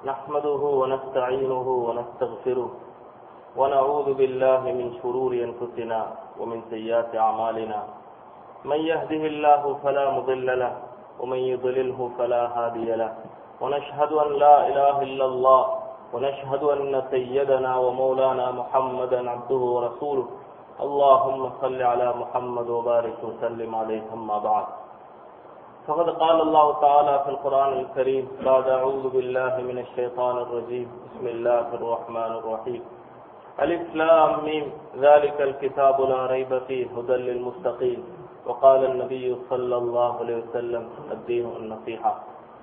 نحمده ونستعينه ونستغفره ونعوذ بالله من شرور أنفسنا ومن سيئات أعمالنا من يهده الله فلا مضل له ومن يضلله فلا هادي له ونشهد أن لا إله إلا الله ونشهد أن سيدنا ومولانا محمدا عبده ورسوله اللهم صل على محمد وبارك وسلم عليه أما بعد فقد قال الله تعالى في القرآن الكريم بعد أعوذ بالله من الشيطان الرجيم بسم الله الرحمن الرحيم ألف لام ميم ذلك الكتاب لا ريب فيه هدى للمستقيم وقال النبي صلى الله عليه وسلم الدين النصيحة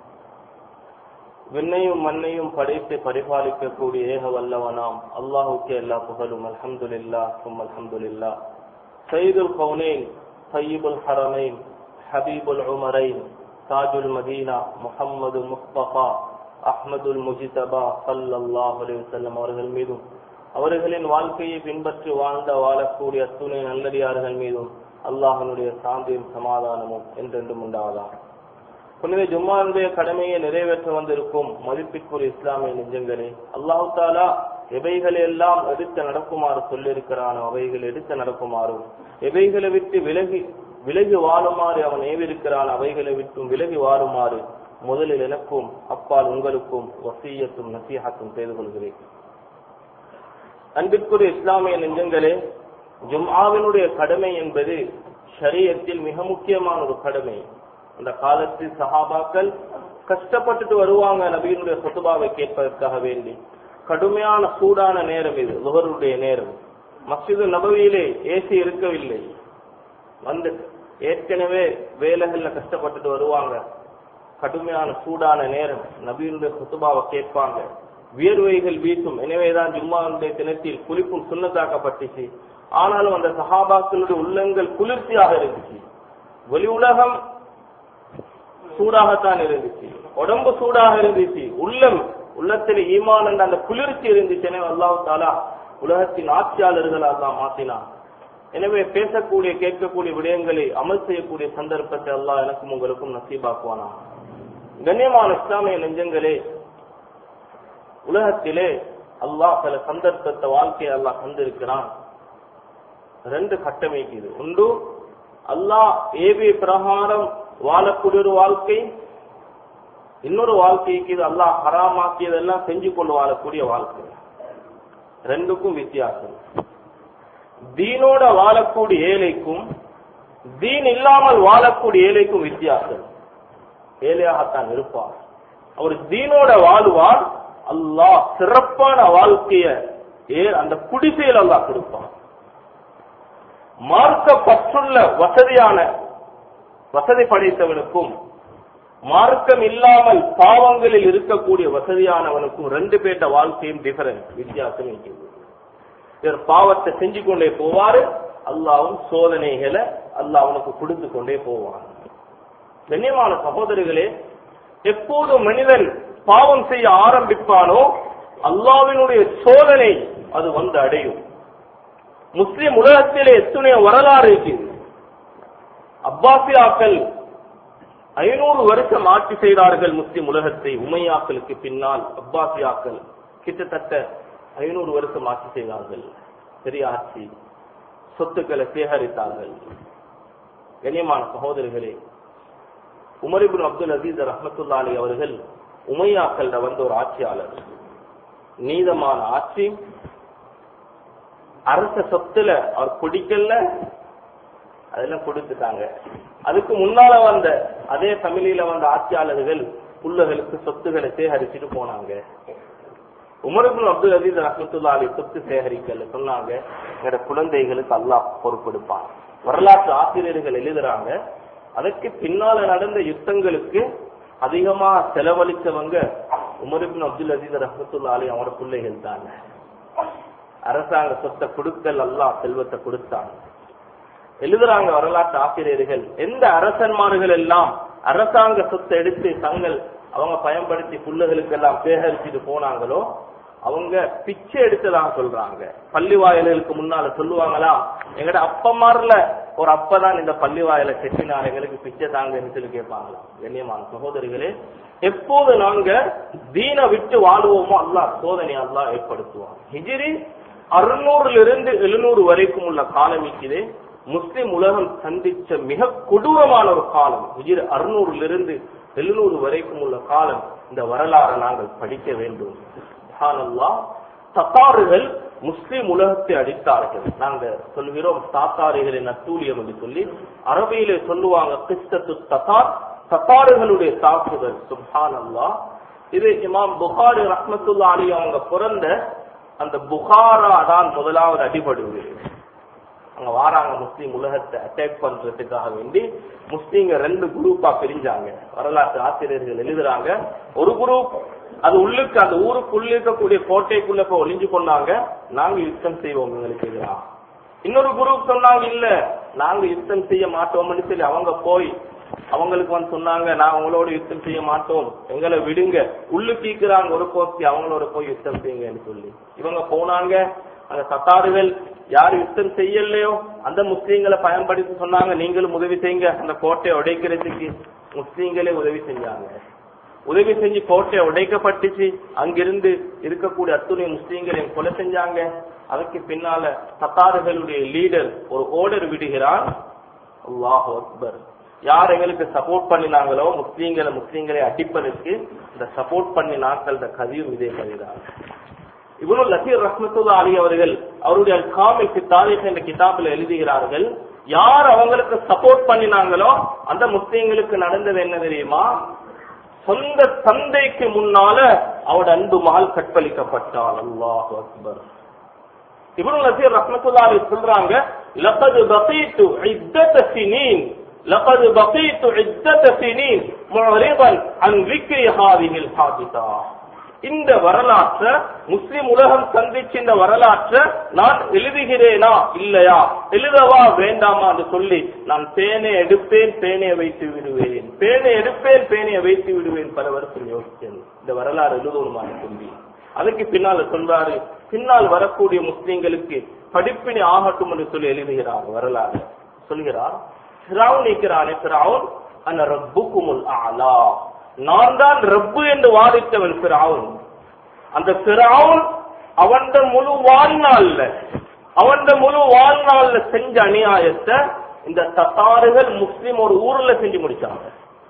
விண்ணையும் மண்ணையும் படைத்து பரிபாலிக்கக்கூடிய ஏக வல்லவனாம் அல்லாஹுக்கே எல்லா புகழும் அல்ஹம்துலில்லா சும் அல்ஹம்துலில்லா சைதுல் கவுனைன் சையீபுல் ஹரமைன் ஹபீபுல் உமரைன் தாஜுல் மதீனா முஹம்மது முஸ்தபா அஹ்மதுல் முஜிதபா சல்லல்லாஹு அலைஹி வஸல்லம் அவர்கள் மீதும் அவர்களின் வாழ்க்கையை பின்பற்றி வாழ்ந்த வாழக்கூடிய அத்துணை நல்லடியார்கள் மீதும் அல்லாஹனுடைய சாந்தியும் சமாதானமும் என்றென்றும் உண்டாவதாக புனித ஜும்மானுடைய கடமையை நிறைவேற்ற வந்திருக்கும் மதிப்பிற்குரிய இஸ்லாமிய நெஞ்சங்களே அல்லாஹு தாலா எவைகளை எல்லாம் எடுத்து நடக்குமாறு சொல்லியிருக்கிறானோ அவைகள் எடுத்து நடக்குமாறும் எவைகளை விட்டு விலகி விலகி வாழுமாறு அவன் ஏவிருக்கிறான் அவைகளை விட்டும் விலகி வாழுமாறு முதலில் எனக்கும் அப்பால் உங்களுக்கும் வசீயத்தும் நசீகத்தும் செய்து கொள்கிறேன் அன்பிற்குரிய இஸ்லாமிய நெஞ்சங்களே ஜும்ஆவினுடைய கடமை என்பது ஷரியத்தில் மிக முக்கியமான ஒரு கடமை அந்த காலத்தில் சஹாபாக்கள் கஷ்டப்பட்டுட்டு வருவாங்க நபியினுடைய சொத்துபாவை கேட்பதற்காக வேண்டி கடுமையான சூடான நேரம் இது லுகருடைய நேரம் மஸ்ஜிது நபவியிலே ஏசி இருக்கவில்லை வந்து ஏற்கனவே வேலைகள்ல கஷ்டப்பட்டுட்டு வருவாங்க கடுமையான சூடான நேரம் நபியினுடைய சொத்துபாவை கேட்பாங்க வியர்வைகள் வீசும் எனவேதான் ஜும்மாவுடைய தினத்தில் குளிப்பும் சுண்ணத்தாக்கப்பட்டுச்சு ஆனாலும் அந்த சஹாபாக்களுடைய உள்ளங்கள் குளிர்ச்சியாக இருந்துச்சு வெளி உலகம் சூடாகத்தான் இருந்துச்சு உடம்பு சூடாக இருந்துச்சு உள்ளம் உள்ளத்தில் ஈமான் என்ற அந்த குளிர்ச்சி இருந்துச்சு எனவே அல்லாஹு தாலா உலகத்தின் ஆட்சியாளர்களாக தான் மாற்றினான் எனவே பேசக்கூடிய கேட்கக்கூடிய விடயங்களை அமல் செய்யக்கூடிய சந்தர்ப்பத்தை அல்லாஹ் எனக்கும் உங்களுக்கும் நசீபாக்குவானா கண்ணியமான இஸ்லாமிய நெஞ்சங்களே உலகத்திலே அல்லாஹ் சில சந்தர்ப்பத்தை வாழ்க்கையை அல்லாஹ் தந்திருக்கிறான் ரெண்டு கட்டமைக்குது ஒன்று அல்லாஹ் ஏவிய பிரகாரம் வாழக்கூடிய ஒரு வாழ்க்கை இன்னொரு வாழ்க்கைக்கு இது அல்லாஹ் ஹராமாக்கியதெல்லாம் செஞ்சு கொண்டு வாழக்கூடிய வாழ்க்கை ரெண்டுக்கும் வித்தியாசம் தீனோட வாழக்கூடிய ஏழைக்கும் தீன் இல்லாமல் வாழக்கூடிய ஏழைக்கும் வித்தியாசம் ஏழையாகத்தான் இருப்பார் அவர் தீனோட வாழ்வார் அல்லாஹ் சிறப்பான வாழ்க்கைய ஏ அந்த குடிசையில் அல்லாஹ் கொடுப்பான் மார்க்கப்பற்றுள்ள வசதியான வசதி படைத்தவனுக்கும் மார்க்கம் இல்லாமல் பாவங்களில் இருக்கக்கூடிய வசதியானவனுக்கும் ரெண்டு பேர்ட்ட வாழ்க்கையும் டிஃபரன்ஸ் வித்தியாசம் இருக்கிறது இவர் பாவத்தை செஞ்சு கொண்டே போவாரு அல்லாவும் சோதனைகளை அல்லாஹ் அவனுக்கு கொடுத்து கொண்டே போவான் கண்ணியமான சகோதரிகளே எப்போது மனிதன் பாவம் செய்ய ஆரம்பிப்பானோ அல்லாவினுடைய சோதனை அது வந்து அடையும் முஸ்லிம் உலகத்திலே எத்தனையோ வரலாறு இருக்குது அப்பாசியாக்கள் ஐநூறு வருஷம் ஆட்சி செய்தார்கள் முஸ்லிம் உலகத்தை உமையாக்களுக்கு பின்னால் அப்பாசியாக்கள் கிட்டத்தட்ட ஐநூறு வருஷம் ஆட்சி செய்தார்கள் பெரிய ஆட்சி சொத்துக்களை சேகரித்தார்கள் கண்ணியமான சகோதரிகளே உமரிபுன் அப்துல் அசீஸ் ரஹமத்துல்லாலி அவர்கள் உமையாக்கள் வந்த ஒரு ஆட்சியாளர் நீதமான ஆட்சி அரச சொத்துல அவர் பிடிக்கல அதெல்லாம் கொடுத்துட்டாங்க அதுக்கு முன்னால வந்த அதே தமிழில வந்த ஆட்சியாளர்கள் புள்ளகளுக்கு சொத்துக்களை சேகரிச்சுட்டு போனாங்க உமருபின் அப்துல் அசீஸ் ரஹமத்துல்லா அலி சொத்து சேகரிக்கல சொன்னாங்க எங்களோட குழந்தைகளுக்கு அல்லாஹ் பொறுப்பெடுப்பான் வரலாற்று ஆசிரியர்கள் எழுதுறாங்க அதற்கு பின்னால நடந்த யுத்தங்களுக்கு அதிகமா செலவழிச்சவங்க உமருபின் அப்துல் அசீஸ் ரஹமத்துல்லா அலி அவரோட பிள்ளைகள் தாங்க அரசாங்க சொத்தை கொடுக்கல் அல்லாஹ் செல்வத்தை கொடுத்தாங்க எழுதுறாங்க வரலாற்று ஆசிரியர்கள் எந்த அரசன்மார்கள் எல்லாம் அரசாங்க சொத்தை எடுத்து தங்கள் அவங்க பயன்படுத்தி புல்லுகளுக்கு எல்லாம் சேகரிச்சுட்டு போனாங்களோ அவங்க பிச்சை எடுத்ததாக சொல்றாங்க பள்ளி வாயில்களுக்கு முன்னால சொல்லுவாங்களா எங்கட அப்பமார்ல ஒரு அப்பதான் இந்த பள்ளி வாயில கெட்டினார் எங்களுக்கு பிச்சை தாங்கன்னு சொல்லி கேட்பாங்களாம் கண்ணியமான சகோதரிகளே எப்போது நாங்க தீன விட்டு வாழுவோமோ அல்லாஹ் சோதனை அல்லாஹ் ஏற்படுத்துவான் ஹிஜிரி அறுநூறுல இருந்து எழுநூறு வரைக்கும் உள்ள காலம் இருக்குது முஸ்லிம் உலகம் சந்திச்ச மிக கொடூரமான ஒரு காலம் ஹிஜிரி அறுநூறுல இருந்து எழுநூறு வரைக்கும் உள்ள காலம் இந்த வரலாறை நாங்கள் படிக்க வேண்டும் சுப்ஹானல்லாஹ் தத்தாறுகள் முஸ்லிம் உலகத்தை அடித்தார்கள் நாங்க சொல்கிறோம் தாத்தாரிகளின் அத்தூலியம் என்று சொல்லி அரபியிலே சொல்லுவாங்க கிறிஸ்தத்து தத்தார் தத்தாறுகளுடைய தாக்குதல் சுப்ஹான் அல்லாஹ் இது இமாம் புகாரி ரஹ்மத்துல்லா அலி அவங்க பிறந்த அந்த புகாரா தான் முதலாவது அடிபடுவது அங்க வாராங்க முஸ்லீம் உலகத்தை அட்டாக் பண்றதுக்காக வேண்டி முஸ்லீம்க ரெண்டு குரூப்பா பிரிஞ்சாங்க வரலாற்று ஆசிரியர்கள் எழுதுறாங்க ஒரு குரூப் அது உள்ளுக்கு அந்த ஊருக்குள்ள இருக்கக்கூடிய கோட்டைக்குள்ள போய் ஒளிஞ்சு கொண்டாங்க நாங்க யுத்தம் செய்வோம் எங்களுக்கு எதிரா இன்னொரு குரூப் சொன்னாங்க இல்ல நாங்க யுத்தம் செய்ய மாட்டோம்னு சொல்லி அவங்க போய் அவங்களுக்கு வந்து சொன்னாங்க நான் அவங்களோட யுத்தம் செய்ய மாட்டோம் எங்களை விடுங்க உள்ளு கீக்குறாங்க ஒரு கோஷ்டி அவங்களோட போய் யுத்தம் செய்யுங்கன்னு சொல்லி இவங்க போனாங்க அந்த சத்தாறுகள் யார் யுத்தம் செய்யலையோ அந்த முஸ்லீம்களை பயன்படுத்தி சொன்னாங்க நீங்களும் உதவி செய்யுங்க அந்த கோட்டையை உடைக்கிறதுக்கு முஸ்லீம்களே உதவி செஞ்சாங்க உதவி செஞ்சு கோட்டை உடைக்கப்பட்டுச்சு அங்கிருந்து இருக்கக்கூடிய அத்துணை முஸ்லீம்களையும் கொலை செஞ்சாங்க அதுக்கு பின்னால தத்தாறுகளுடைய லீடர் ஒரு ஓர்டர் விடுகிறான் அல்லாஹ் அக்பர் யார் எங்களுக்கு சப்போர்ட் பண்ணினாங்களோ முஸ்லீம்களை முஸ்லீம்களை அடிப்பதற்கு இந்த சப்போர்ட் பண்ணி நாட்கள் இந்த கதையும் இதே கதைதான் இவனு லசீர் ரஹ்மத்துல்லா அலி அவர்கள் அவருடைய காமில் தாரீக் என்ற கிதாபில் எழுதுகிறார்கள் யார் அவங்களுக்கு சப்போர்ட் பண்ணினாங்களோ அந்த முஸ்லீம்களுக்கு நடந்தது என்ன தெரியுமா சொந்த தந்தைக்கு முன்னால அவட அன்பு மகள் கற்பழிக்கப்பட்டாள் அல்லாஹ் அக்பர் இப்னு நசீர் ரஹ்மத்துல்லாஹி அலைஹி சொல்றாங்க லகத் பகீது இத்தத சினீன் லகத் பகீது இத்தத சினீன் முஅரிதன் அன் ذிக்ரி ஹாதிஹில் ஹாதிதா இந்த வரலாற்ற முஸ்லிம் உலகம் சந்திச்ச இந்த வரலாற்ற நான் எழுதுகிறேனா இல்லையா எழுதவா வேண்டாமா என்று சொல்லி நான் பேனை எடுப்பேன் பேனையை வைத்து விடுவேன் பேனை எடுப்பேன் பேனையை வைத்து விடுவேன் பல வருஷம் யோசிச்சேன் இந்த வரலாறு எழுதணுமான சொல்லி அதுக்கு பின்னால் சொல்றாரு பின்னால் வரக்கூடிய முஸ்லிம்களுக்கு படிப்பினை ஆகட்டும் என்று சொல்லி எழுதுகிறார் வரலாறு சொல்கிறார் பிராவுன் இருக்கிறானே பிராவுன் அந்த ரப்புக்குமுல் ஆலா நான் தான் ரப்பு என்று வாதித்தவன் பிராவுன் அந்த பிராவுன் அவன் முழு வாழ்நாள்ல அவன் முழு வாழ்நாள்ல செஞ்ச அநியாயத்தை இந்த தத்தாறுகள் முஸ்லிம் ஒரு ஊர்ல செஞ்சு முடிச்சாங்க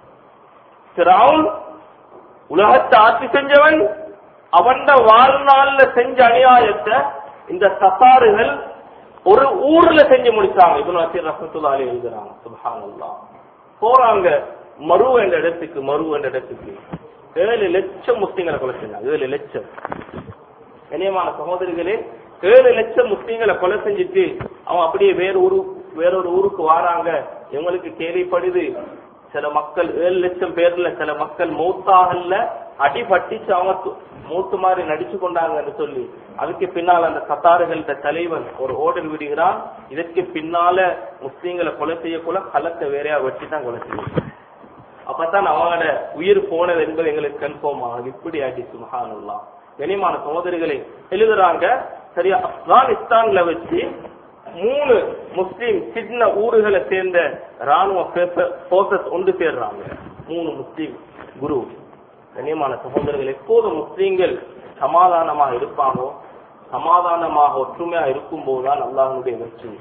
பிராவுன் உலகத்தை ஆட்சி செஞ்சவன் அவன் வாழ்நாள்ல செஞ்ச அநியாயத்தை இந்த தத்தாறுகள் ஒரு ஊர்ல செஞ்சு முடிச்சாங்க இவனு அசீர் ரஹமத்துல்லாலி எழுதுறாங்க சுபஹானல்லாஹ் போறாங்க மரு என்ற இடத்துக்கு மரு என்ற இடத்துக்கு ஏழு லட்சம் முஸ்லிம்களை கொலை செஞ்சாங்க ஏழு லட்சம் கண்ணியமான சகோதரிகளே ஏழு லட்சம் முஸ்லிம்களை கொலை செஞ்சுட்டு அவன் அப்படியே வேற ஊரு வேறொரு ஊருக்கு வாராங்க இவங்களுக்கு கேள்விப்படுது சில மக்கள் ஏழு லட்சம் பேர்ல சில மக்கள் மௌத்தாகல அடிபட்டிச்சு அவங்க து- மூத்து மாதிரி நடிச்சு கொண்டாங்கன்னு சொல்லி அதுக்கு பின்னால் அந்த கத்தாறுகள தலைவன் ஒரு ஓடல் விடுகிறான் இதற்கு பின்னால முஸ்லீம்களை கொலை செய்யக்குள்ள களத்தை வேறையா வச்சு தான் கொலை செய்யும் அப்பதான் அவங்களோட உயிர் போனது என்பது எங்களுக்கு கன்ஃபார்ம் ஆகுது இப்படி ஆகிடுச்சு மகானுல்லாம் கனிமான சகோதரிகளை எழுதுறாங்க சரியா ஆப்கானிஸ்தான்ல வச்சு மூணு முஸ்லீம் சின்ன ஊர்களை சேர்ந்த ராணுவ போர்சஸ் ஒன்று சேர்றாங்க மூணு முஸ்லீம் குரு கண்ணியமான சகோதரர்கள் எப்போது முஸ்லீம்கள் சமாதானமாக இருப்பாங்களோ சமாதானமாக ஒற்றுமையா இருக்கும் போதுதான் அல்லாஹனுடைய வெற்றி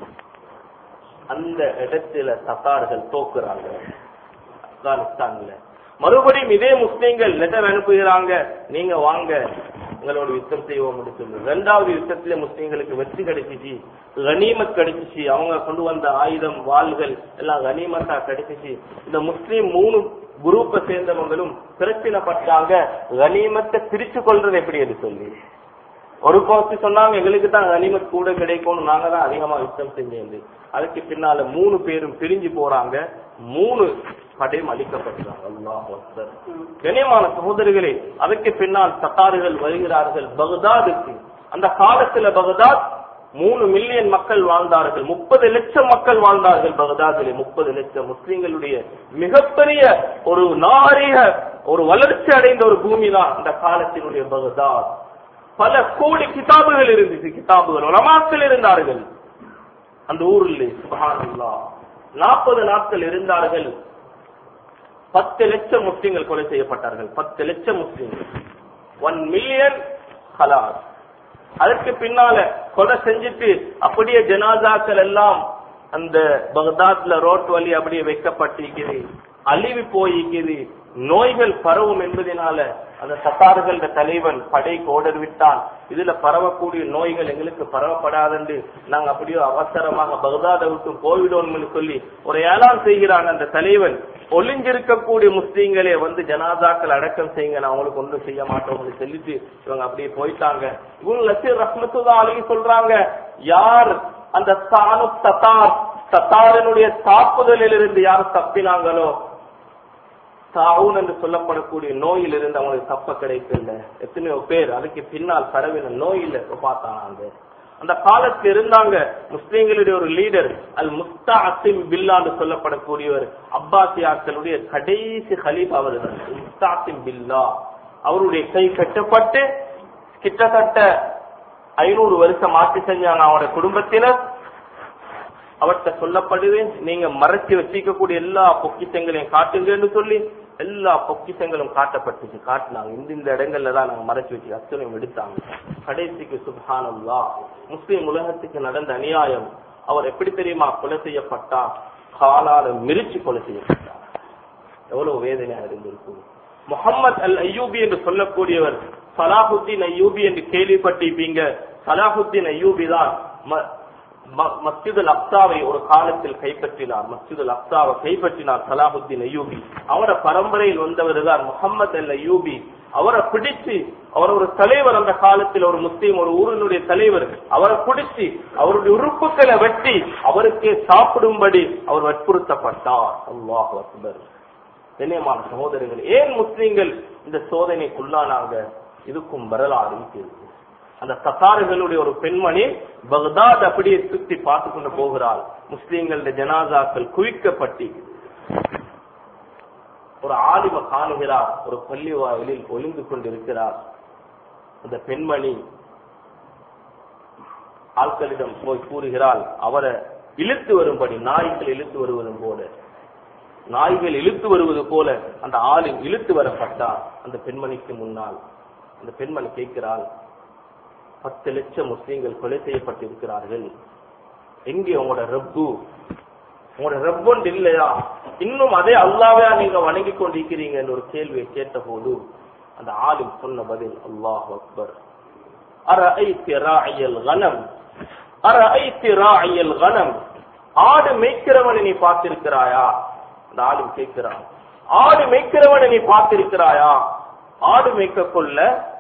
அந்த இடத்துல தத்தார்கள் தோக்குறாங்க ஆப்கானிஸ்தான்ல மறுபடியும் இதே முஸ்லீம்கள் லெட்டர் அனுப்புகிறாங்க நீங்க வாங்க உங்களோட யுத்தம் செய்வோம் சொல்லி ரெண்டாவது யுத்தத்திலே முஸ்லீம்களுக்கு வெற்றி கிடைச்சிச்சு கனிமத் கிடைச்சிச்சு அவங்க கொண்டு வந்த ஆயுதம் வாள்கள் எல்லாம் கனிமத்தா கிடைச்சிச்சு இந்த முஸ்லீம் மூணு குரூப்பை சேர்ந்தவங்களும் பிரச்சனைப்பட்டாங்க கனிமத்தை பிரிச்சு கொள்றது எப்படி என்று சொல்லி ஒரு கோஷ்டி சொன்னாங்க எங்களுக்கு தான் கனிமத் கூட கிடைக்கும்னு நாங்க தான் அதிகமா யுத்தம் செஞ்சேன் அதுக்கு பின்னால மூணு பேரும் பிரிஞ்சு போறாங்க மூணு படையும் அளிக்கப்பட்டாங்க அல்லாஹ் அக்பர். கண்ணியமான சகோதரிகளே அதுக்கு பின்னால் தத்தாறுகள் வருகிறார்கள் பகதாதுக்கு அந்த காலத்துல பகதாத் மூணு மில்லியன் மக்கள் வாழ்ந்தார்கள் முப்பது லட்சம் மக்கள் வாழ்ந்தார்கள் பகதாதிலே முப்பது லட்சம் முஸ்லிம்களுடைய மிகப்பெரிய ஒரு நாகரிக ஒரு வளர்ச்சி அடைந்த ஒரு பூமி தான் அந்த காலத்தினுடைய பகதாத் பல கோடி கிதாபுகள் இருந்துச்சு கிதாபுகள் உலமாக்கள் இருந்தார்கள் அந்த ஊரில் சுபஹானல்லாஹ் நாற்பது நாட்கள் இருந்தார்கள் பத்து லட்சம் முஸ்லிம்கள் கொலை செய்யப்பட்டார்கள் பத்து லட்சம் முஸ்லிம்கள் ஒன் மில்லியன் ஹலாஸ் அதற்கு பின்னால கொலை செஞ்சுட்டு அப்படியே ஜனாதாக்கள் எல்லாம் அந்த பகதாத்ல ரோட் வழி அப்படியே வைக்கப்பட்டிருக்குது அழிவு போயிருக்குது நோய்கள் பரவும் என்பதனால அந்த சத்தார்கள் தலைவன் படைக்கு ஓடர் விட்டான் இதுல பரவக்கூடிய நோய்கள் எங்களுக்கு பரவப்படாதென்று நாங்க அப்படியே அவசரமாக பகதாதை விட்டு போய்விடோம்னு சொல்லி ஒரு ஏழாம் செய்கிறான் அந்த தலைவன் ஒளிஞ்சிருக்கக்கூடிய முஸ்லீம்களே வந்து ஜனாதாக்கள் அடக்கம் செய்யுங்க நான் அவங்களுக்கு ஒன்றும் செய்ய மாட்டோம்னு சொல்லிட்டு இவங்க அப்படியே போயிட்டாங்க இவங்க லசீர் ரஹ்மத்துல்லா அலி சொல்றாங்க யார் அந்த தானு தத்தார் தத்தாரனுடைய தாக்குதலில் இருந்து யார் தப்பினாங்களோ தாவுன் என்று சொல்லப்படக்கூடிய நோயில் இருந்து அவங்களுக்கு தப்ப கிடைக்கல எத்தனையோ பேர் அதுக்கு பின்னால் பரவின நோயில பார்த்தாங்க அந்த காலத்துல இருந்தாங்க முஸ்லீம்களுடைய ஒரு லீடர் அல் முஸ்தா அசிம் பில்லான்னு சொல்லப்படக்கூடியவர் அப்பாசியாக்களுடைய கடைசி ஹலீஃப் அவர் முஸ்தா அசிம் பில்லா அவருடைய கை கட்டப்பட்டு கிட்டத்தட்ட ஐநூறு வருஷம் ஆட்சி செஞ்சாங்க அவருடைய குடும்பத்தினர் அவர்கிட்ட சொல்லப்படுது நீங்க மறைச்சு வச்சிக்கக்கூடிய எல்லா பொக்கிஷங்களையும் காட்டுங்கன்னு சொல்லி எல்லா பொக்கிஷங்களும் காட்டப்பட்டுச்சு காட்டினாங்க இந்த இந்த இடங்கள்ல தான் நாங்க மறைச்சு வச்சு அத்தனையும் எடுத்தாங்க கடைசிக்கு சுபானல்லா முஸ்லிம் உலகத்துக்கு நடந்த அநியாயம் அவர் எப்படி தெரியுமா கொலை செய்யப்பட்டா காலால மிரிச்சு கொலை செய்யப்பட்டார் எவ்வளவு வேதனையா இருந்திருக்கும் முகமது அல் ஐயூபி என்று சொல்லக்கூடியவர் சலாஹுத்தீன் ஐயூபி என்று கேள்விப்பட்டிருப்பீங்க சலாஹுத்தீன் ஐயூபி தான் மஸ்ஜிதுல் அப்சாவை ஒரு காலத்தில் கைப்பற்றினார் மஸ்ஜிதுல் அப்சாவை கைப்பற்றினார் சலாஹுத்தீன் அய்யூபி அவர பரம்பரையில் வந்தவர் தான் முகமது அல் அய்யூபி அவரை பிடிச்சு அவர் ஒரு தலைவர் அந்த காலத்தில் ஒரு முஸ்லீம் ஒரு ஊரினுடைய தலைவர் அவரை பிடிச்சு அவருடைய உறுப்புகளை வெட்டி அவருக்கே சாப்பிடும்படி அவர் வற்புறுத்தப்பட்டார் அல்லாஹ் அக்பர் கண்ணியமான சகோதரர்கள் ஏன் முஸ்லீம்கள் இந்த சோதனைக்குள்ளானாங்க இதுக்கும் வரலாறு இருக்கிறது அந்த தத்தாறுகளுடைய ஒரு பெண்மணி பக்தாத் அப்படியே சுத்தி பார்த்து கொண்டு போகிறாள் முஸ்லீம்களுடைய ஜனாதாக்கள் குவிக்கப்பட்டு ஒரு ஆலிம காணுகிறார் ஒரு பள்ளி வாயிலில் ஒளிந்து கொண்டிருக்கிறார் அந்த பெண்மணி ஆட்களிடம் போய் கூறுகிறாள் அவரை இழுத்து வரும்படி நாய்கள் இழுத்து வருவதும் போல நாய்கள் இழுத்து வருவது போல அந்த ஆளில் இழுத்து வரப்பட்டார் அந்த பெண்மணிக்கு முன்னால் அந்த பெண்மணி கேட்கிறாள் பத்து லட்சம் முஸ்லீம்கள் கொலை செய்யப்பட்டிருக்கிறார்கள் எங்கே உங்களோட ரப்பு உங்களோட ரப்பொண்டு இல்லையா இன்னும் அதே அல்லாவையா நீங்க வணங்கி கொண்டிருக்கிறீங்கன்னு ஒரு கேள்வியை கேட்ட போது அந்த ஆளும் சொன்ன பதில் அல்லாஹ் அக்பர் கனம் கனம் ஆடு மேய்க்கிறவனை நீ பார்த்திருக்கிறாயா அந்த ஆளும் கேட்கிறான் ஆடு மேய்க்கிறவனை நீ பார்த்திருக்கிறாயா ஆடு மேய்க்க கொள்ள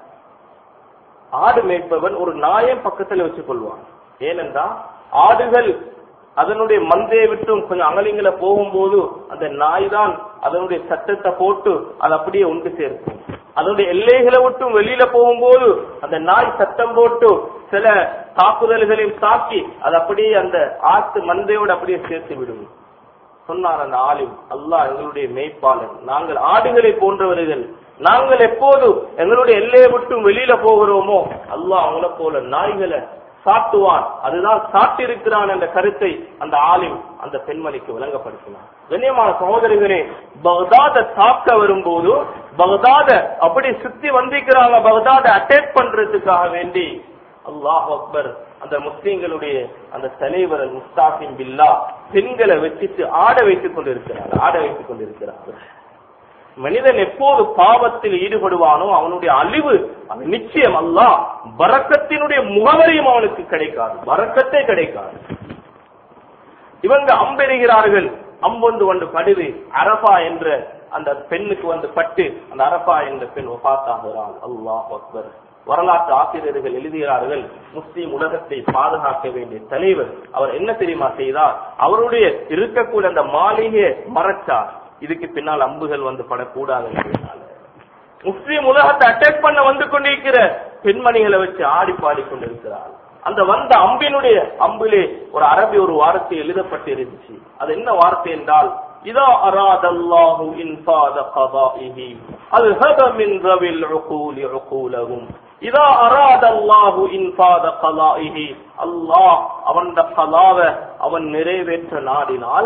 ஆடு மேய்ப்பவன் ஒரு நாயம் பக்கத்துல வச்சுக் கொள்வான் ஏனென்றா ஆடுகள் அதனுடைய மந்தையை விட்டும் கொஞ்சம் அகலிங்களை போகும்போது அந்த நாய் தான் அதனுடைய சட்டத்தை போட்டு அது அப்படியே உண்டு சேர்க்கும் அதனுடைய எல்லைகளை விட்டும் வெளியில போகும்போது அந்த நாய் சத்தம் போட்டு சில தாக்குதல்களையும் தாக்கி அது அப்படியே அந்த ஆட்டு மந்தையோடு அப்படியே சேர்த்து விடும் சொன்னார் அந்த ஆலிம் அல்லாஹ் எங்களுடைய மேய்ப்பாளர் நாங்கள் ஆடுகளை போன்றவர்கள் நாங்கள் எப்போது எங்களுடைய எல்லையை விட்டும் வெளியில போகிறோமோ அல்லாஹ் அவங்கள போல நாய்களை சாட்டுவான் அதுதான் சாட்டிருக்கிறான் என்ற கருத்தை அந்த ஆலிம் அந்த பெண்மணிக்கு விளங்கப்படுத்தினார் கண்ணியமான சகோதரிகளே பகதாத தாக்க வரும்போது பகதாத அப்படி சுத்தி வந்திருக்கிறாங்க பகதாத அட்டாக் பண்றதுக்காக வேண்டி அல்லாஹ் அக்பர் அந்த முஸ்லீம்களுடைய அந்த தலைவர் முஸ்தாபின் பில்லா பெண்களை வச்சுட்டு ஆட வைத்துக் கொண்டிருக்கிறார் ஆட வைத்துக் கொண்டிருக்கிறார் மனிதன் எப்போது பாவத்தில் ஈடுபடுவானோ அவனுடைய அழிவு அது நிச்சயம் அல்ல பறக்கத்தினுடைய முகவரியும் அவனுக்கு கிடைக்காது பறக்கத்தே கிடைக்காது இவங்க அம்பெறுகிறார்கள் அம்பொண்டு கொண்டு படுது அரபா என்ற அந்த பெண்ணுக்கு வந்து பட்டு அந்த அரபா என்ற பெண் ஒபாத்தாகிறாள் அல்லாஹ் அக்பர் வரலாற்று ஆசிரியர்கள் எழுதுகிறார்கள் முஸ்லீம் உலகத்தை பாதுகாக்க வேண்டிய தலைவர் அவர் என்ன தெரியுமா செய்தார் அவருடைய இருக்கக்கூடிய அந்த மாளிகையை மறைச்சார் இதுக்கு பின்னால் அம்புகள் வந்து படக்கூடாது முஸ்லீம் உலகத்தை அட்டாக் பண்ண வந்து கொண்டிருக்கிற பெண்மணிகளை வச்சு ஆடி பாடி கொண்டிருக்கிறார் அந்த வந்த அம்பினுடைய அம்பிலே ஒரு அரபி ஒரு வார்த்தை எழுதப்பட்டு இருந்துச்சு அது என்ன வார்த்தை என்றால் இதா அராதல்லாஹு இன்ஃபாத கதாஇஹி அல்ஹத மின் ரவில் உகூலி உகூலஹும் இதா அராதல்லாஹு இன்ஃபாத கதாஇஹி அல்லாஹ் அவன் கலாவ அவன் நிறைவேற்ற நாடினால்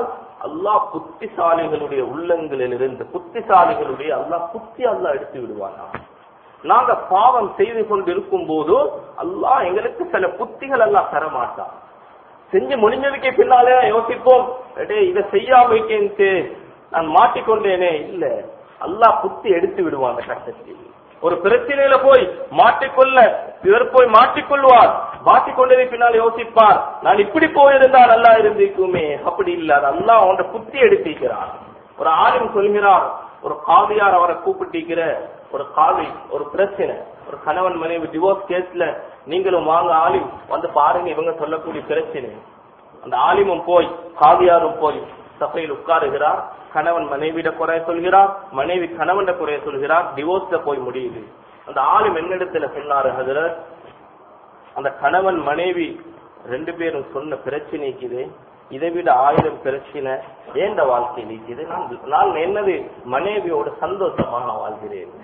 அல்லாஹ் புத்திசாலிகளுடைய உள்ளங்களில் இருந்து புத்திசாலிகளுடைய அல்லாஹ் புத்தி அல்லாஹ் எடுத்து விடுவானா நாங்க பாவம் செய்து கொண்டிருக்கும் போது அல்லாஹ் எங்களுக்கு சில புத்திகள் எல்லாம் தர மாட்டான் செஞ்சு முடிஞ்சதுக்கு பின்னாலே யோசிப்போம் அடே இதை செய்யாம இருக்கேன்ட்டு நான் மாட்டிக்கொண்டேனே இல்ல அல்லாஹ் புத்தி எடுத்து விடுவான் அந்த கட்டத்தில் ஒரு பிரச்சனையில போய் மாட்டிக்கொள்ள இவர் போய் மாட்டிக்கொள்வார் மாட்டிக்கொண்டதை பின்னால் யோசிப்பார் நான் இப்படி போயிருந்தா நல்லா இருந்திருக்குமே அப்படி இல்ல அது அல்லாஹ் அவன் புத்தி எடுத்திருக்கிறார் ஒரு ஆளும் சொல்கிறார் ஒரு காவியார் அவரை கூப்பிட்டிருக்கிற ஒரு காவி ஒரு பிரச்சனை ஒரு கணவன் மனைவி டிவோர்ஸ் கேஸ்ல நீங்களும் வாங்க ஆலிம் வந்து பாருங்க இவங்க சொல்லக்கூடிய பிரச்சனை அந்த ஆலிமும் போய் காவியாரும் போய் சபையில் உட்காருகிறார் கணவன் மனைவிட குறைய சொல்கிறார் மனைவி கணவன் குறைய சொல்கிறார் டிவோர்ஸ்ல போய் முடியுது அந்த ஆளும் என்னிடத்துல சொன்னாரு ஹதரத் அந்த கணவன் மனைவி ரெண்டு பேரும் சொன்ன பிரச்சனைக்கு இது இதை விட ஆயிரம் பிரச்சனை ஏண்ட வாழ்க்கை நீக்குது நான் நான் என்னது மனைவியோட சந்தோஷமாக நான் வாழ்கிறேன்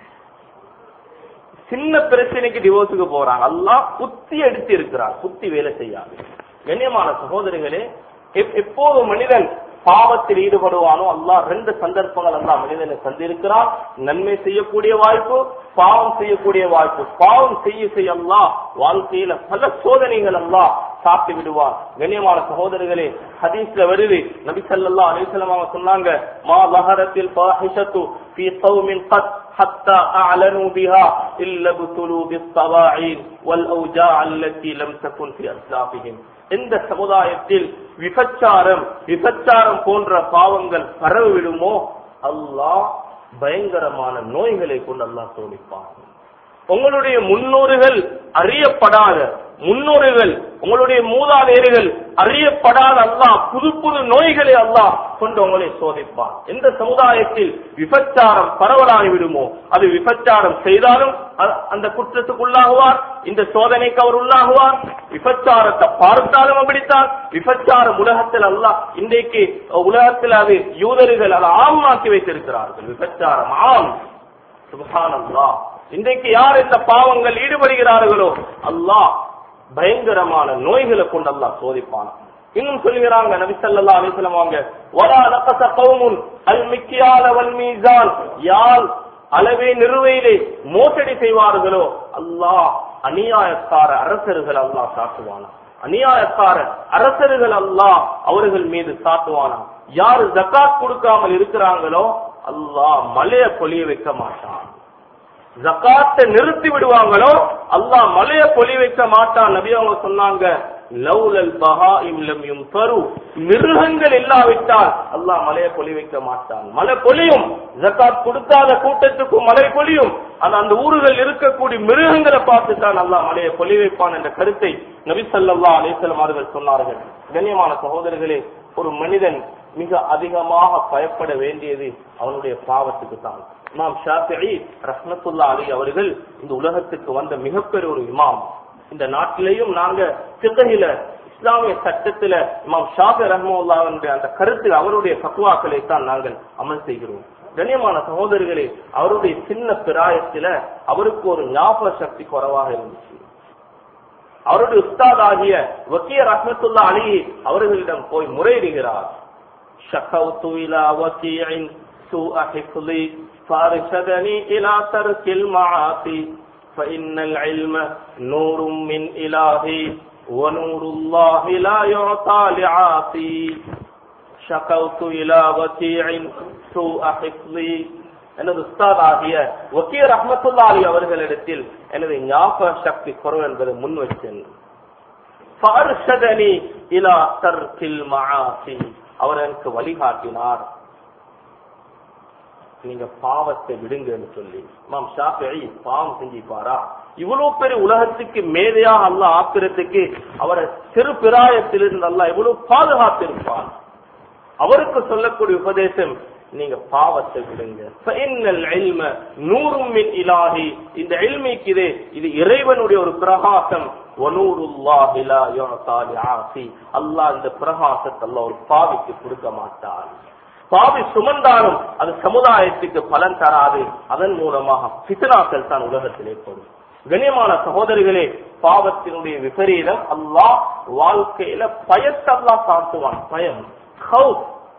சின்ன பிரச்சனைக்கு டிவோர்ஸுக்கு போறாங்க எல்லாம் புத்தி எடுத்து இருக்கிறார் புத்தி வேலை செய்யாது கண்ணியமான சகோதரிகளே எப்- எப்போது மனிதன் பாவத்தில் ஈடுபடுவானோ அல்லாஹ் ரெண்டு சந்தர்ப்பங்கள் அல்லாஹ் மனிதனை தந்திருக்கிறான் நன்மை செய்யக்கூடிய வாய்ப்பு பாவம் செய்யக்கூடிய வாய்ப்பு பாவம் செய்ய செய்ய அல்லாஹ் வாழ்க்கையில பல சோதனைகள் அல்லாஹ் சாப்பிட்டு விடுவான் கண்ணியமான சகோதரர்களே ஹதீஸ்ல வருது நபி ஸல்லல்லாஹு அலைஹி வஸல்லம் அவங்க சொன்னாங்க மா லஹரத்தில் ஃபாஹிஷத்து ஃபீ கௌமின் கத் حتى أعلنوا بها إلا ابتلوا بالصواعين والأوجاع التي لم تكن في أسلافهم எந்த சமுதாயத்தில் விபச்சாரம் விபச்சாரம் போன்ற பாவங்கள் பரவி விடுமோ அல்லாஹ் பயங்கரமான நோய்களை கொண்டு அல்லாஹ் சோதிப்பான் உங்களுடைய முன்னோர்கள் அறியப்படாத முன்னோர்கள் உங்களுடைய மூதாதையர்கள் அறியப்படாத அல்லாஹ் புது புது நோய்களை அல்லாஹ் கொண்டு உங்களை சோதிப்பான் எந்த சமுதாயத்தில் விபச்சாரம் பரவலாகி விடுமோ அது விபச்சாரம் செய்தாலும் அ- அந்த குற்றத்துக்குள்ளாகுவார் இந்த சோதனைக்கு அவர் உள்ளாகுவார் விபச்சாரத்தை பார்த்தாலும் அப்படித்தான் விபச்சாரம் உலகத்தில் அல்லாஹ் இன்றைக்கு உலகத்தில் அது யூதர்கள் அதை ஆமாக்கி வைத்திருக்கிறார்கள் விபச்சாரம் ஆம் சுபஹானல்லாஹ் இன்றைக்கு யார் இந்த பாவங்கள் ஈடுபடுகிறார்களோ அல்லாஹ் பயங்கரமான நோய்களை கொண்டு அல்லாஹ் சோதிப்பான் இன்னும் சொல்கிறாங்க நபி ஸல்லல்லாஹு அலைஹி வஸல்லம் அவங்க வலா நகஸ கௌமுன் அல் மிக்யால வல் மீசான் யால் அளவே நிறுவையிலே மோசடி செய்வார்களோ அல்லாஹ் அநியாயக்கார அரசர்கள் அல்லாஹ் சாட்டுவானா அநியாயக்கார அரசர்கள் அல்லாஹ் அவர்கள் மீது சாட்டுவானா யார் ஜக்காத் கொடுக்காமல் இருக்கிறாங்களோ அல்லாஹ் மலைய பொழிய வைக்க மாட்டான் ஜக்காத்தை நிறுத்தி விடுவாங்களோ அல்லாஹ் மலைய பொழி வைக்க மாட்டான் நபி அவங்க சொன்னாங்க லவ்லல் பஹாஇம் லம் யும்தரு மிருகங்கள் இல்லாவிட்டால் அல்லாஹ் மலைய பொழி வைக்க மாட்டான் மழை பொழியும் ஜக்காத் கொடுக்காத கூட்டத்துக்கும் மழை பொழியும் ஆனா அந்த ஊர்கள் இருக்கக்கூடிய மிருகங்களை பார்த்து தான் அல்லாஹ் மலையை பொழி வைப்பான் என்ற கருத்தை நபி ஸல்லல்லாஹு அலைஹி வஸல்லம் அவர்கள் சொன்னார்கள் கண்ணியமான சகோதரர்களே ஒரு மனிதன் மிக அதிகமாக பயப்பட வேண்டியது அவனுடைய பாவத்துக்கு தான் இமாம் ஷாஃபிஇ ரஹ்மத்துல்லா அலி அவர்கள் இந்த உலகத்துக்கு வந்த மிகப்பெரிய ஒரு இமாம் இந்த நாட்டிலேயும் நாங்க சித்தகில இஸ்லாமிய சட்டத்துல இமாம் ஷாஃபி ரஹ்முல்லாவுடைய அந்த கருத்து அவருடைய பக்குவாக்களை தான் நாங்கள் அமல் செய்கிறோம் கண்ணியமான சகோதரர்களே அவருடைய சின்ன பிராயத்துல அவருக்கு ஒரு ஞாபக சக்தி குறைவாக இருந்துச்சு அவருடைய உஸ்தாத் ஆகிய வக்கிய ரஹ்மத்துல்லா அலி அவர்களிடம் போய் முறையிடுகிறார் شكوت إلى وكيع سوء حفظي فارشدني إلى ترك المعاصي فإن العلم نور من إلهي ونور الله لا يعطى لعاصي شكوت إلى وكيع سوء حفظي எனது உஸ்தாத் ஆகிய வக்கீர் ரஹமத்துல்லா அலி அவர்களிடத்தில் எனது ஞாபக சக்தி குறைவு என்பதை முன் வச்சேன் فأرشدني إلى ترك المعاصي அவர் எனக்கு வழிகாட்டினார் நீங்க பாவத்தை விடுங்கன்னு சொல்லி மாம் ஷாஃபிஐ பாவம் செஞ்சிப்பாரா இவ்வளவு பெரிய உலகத்துக்கு மேதையாக அல்ல ஆக்கிறதுக்கு அவரை சிறு பிராயத்திலிருந்து அல்ல இவ்வளவு பாதுகாத்திருப்பார் அவருக்கு சொல்லக்கூடிய உபதேசம் நீங்க பாவத்தை விடுங்க ஃபைனல் இல்ம நூறும் மின் இலாஹி இந்த இல்மிக்கு இது இது இறைவனுடைய ஒரு பிரகாசம் வனூருல்லாஹி லா யுஅதா லிஆசி அல்லாஹ் இந்த பிரகாசத்தை அல்லாஹ் ஒரு பாவிக்கு கொடுக்க மாட்டான் பாவி சுமந்தாலும் அது சமுதாயத்துக்கு பலன் தராது அதன் மூலமாக பித்தனாக்கள் தான் உலகத்தில் ஏற்படும் கண்ணியமான சகோதரிகளே பாவத்தினுடைய விபரீதம் அல்லாஹ் வாழ்க்கையில பயத்தை அல்லாஹ் காட்டுவான் பயம் ஹவுஸ்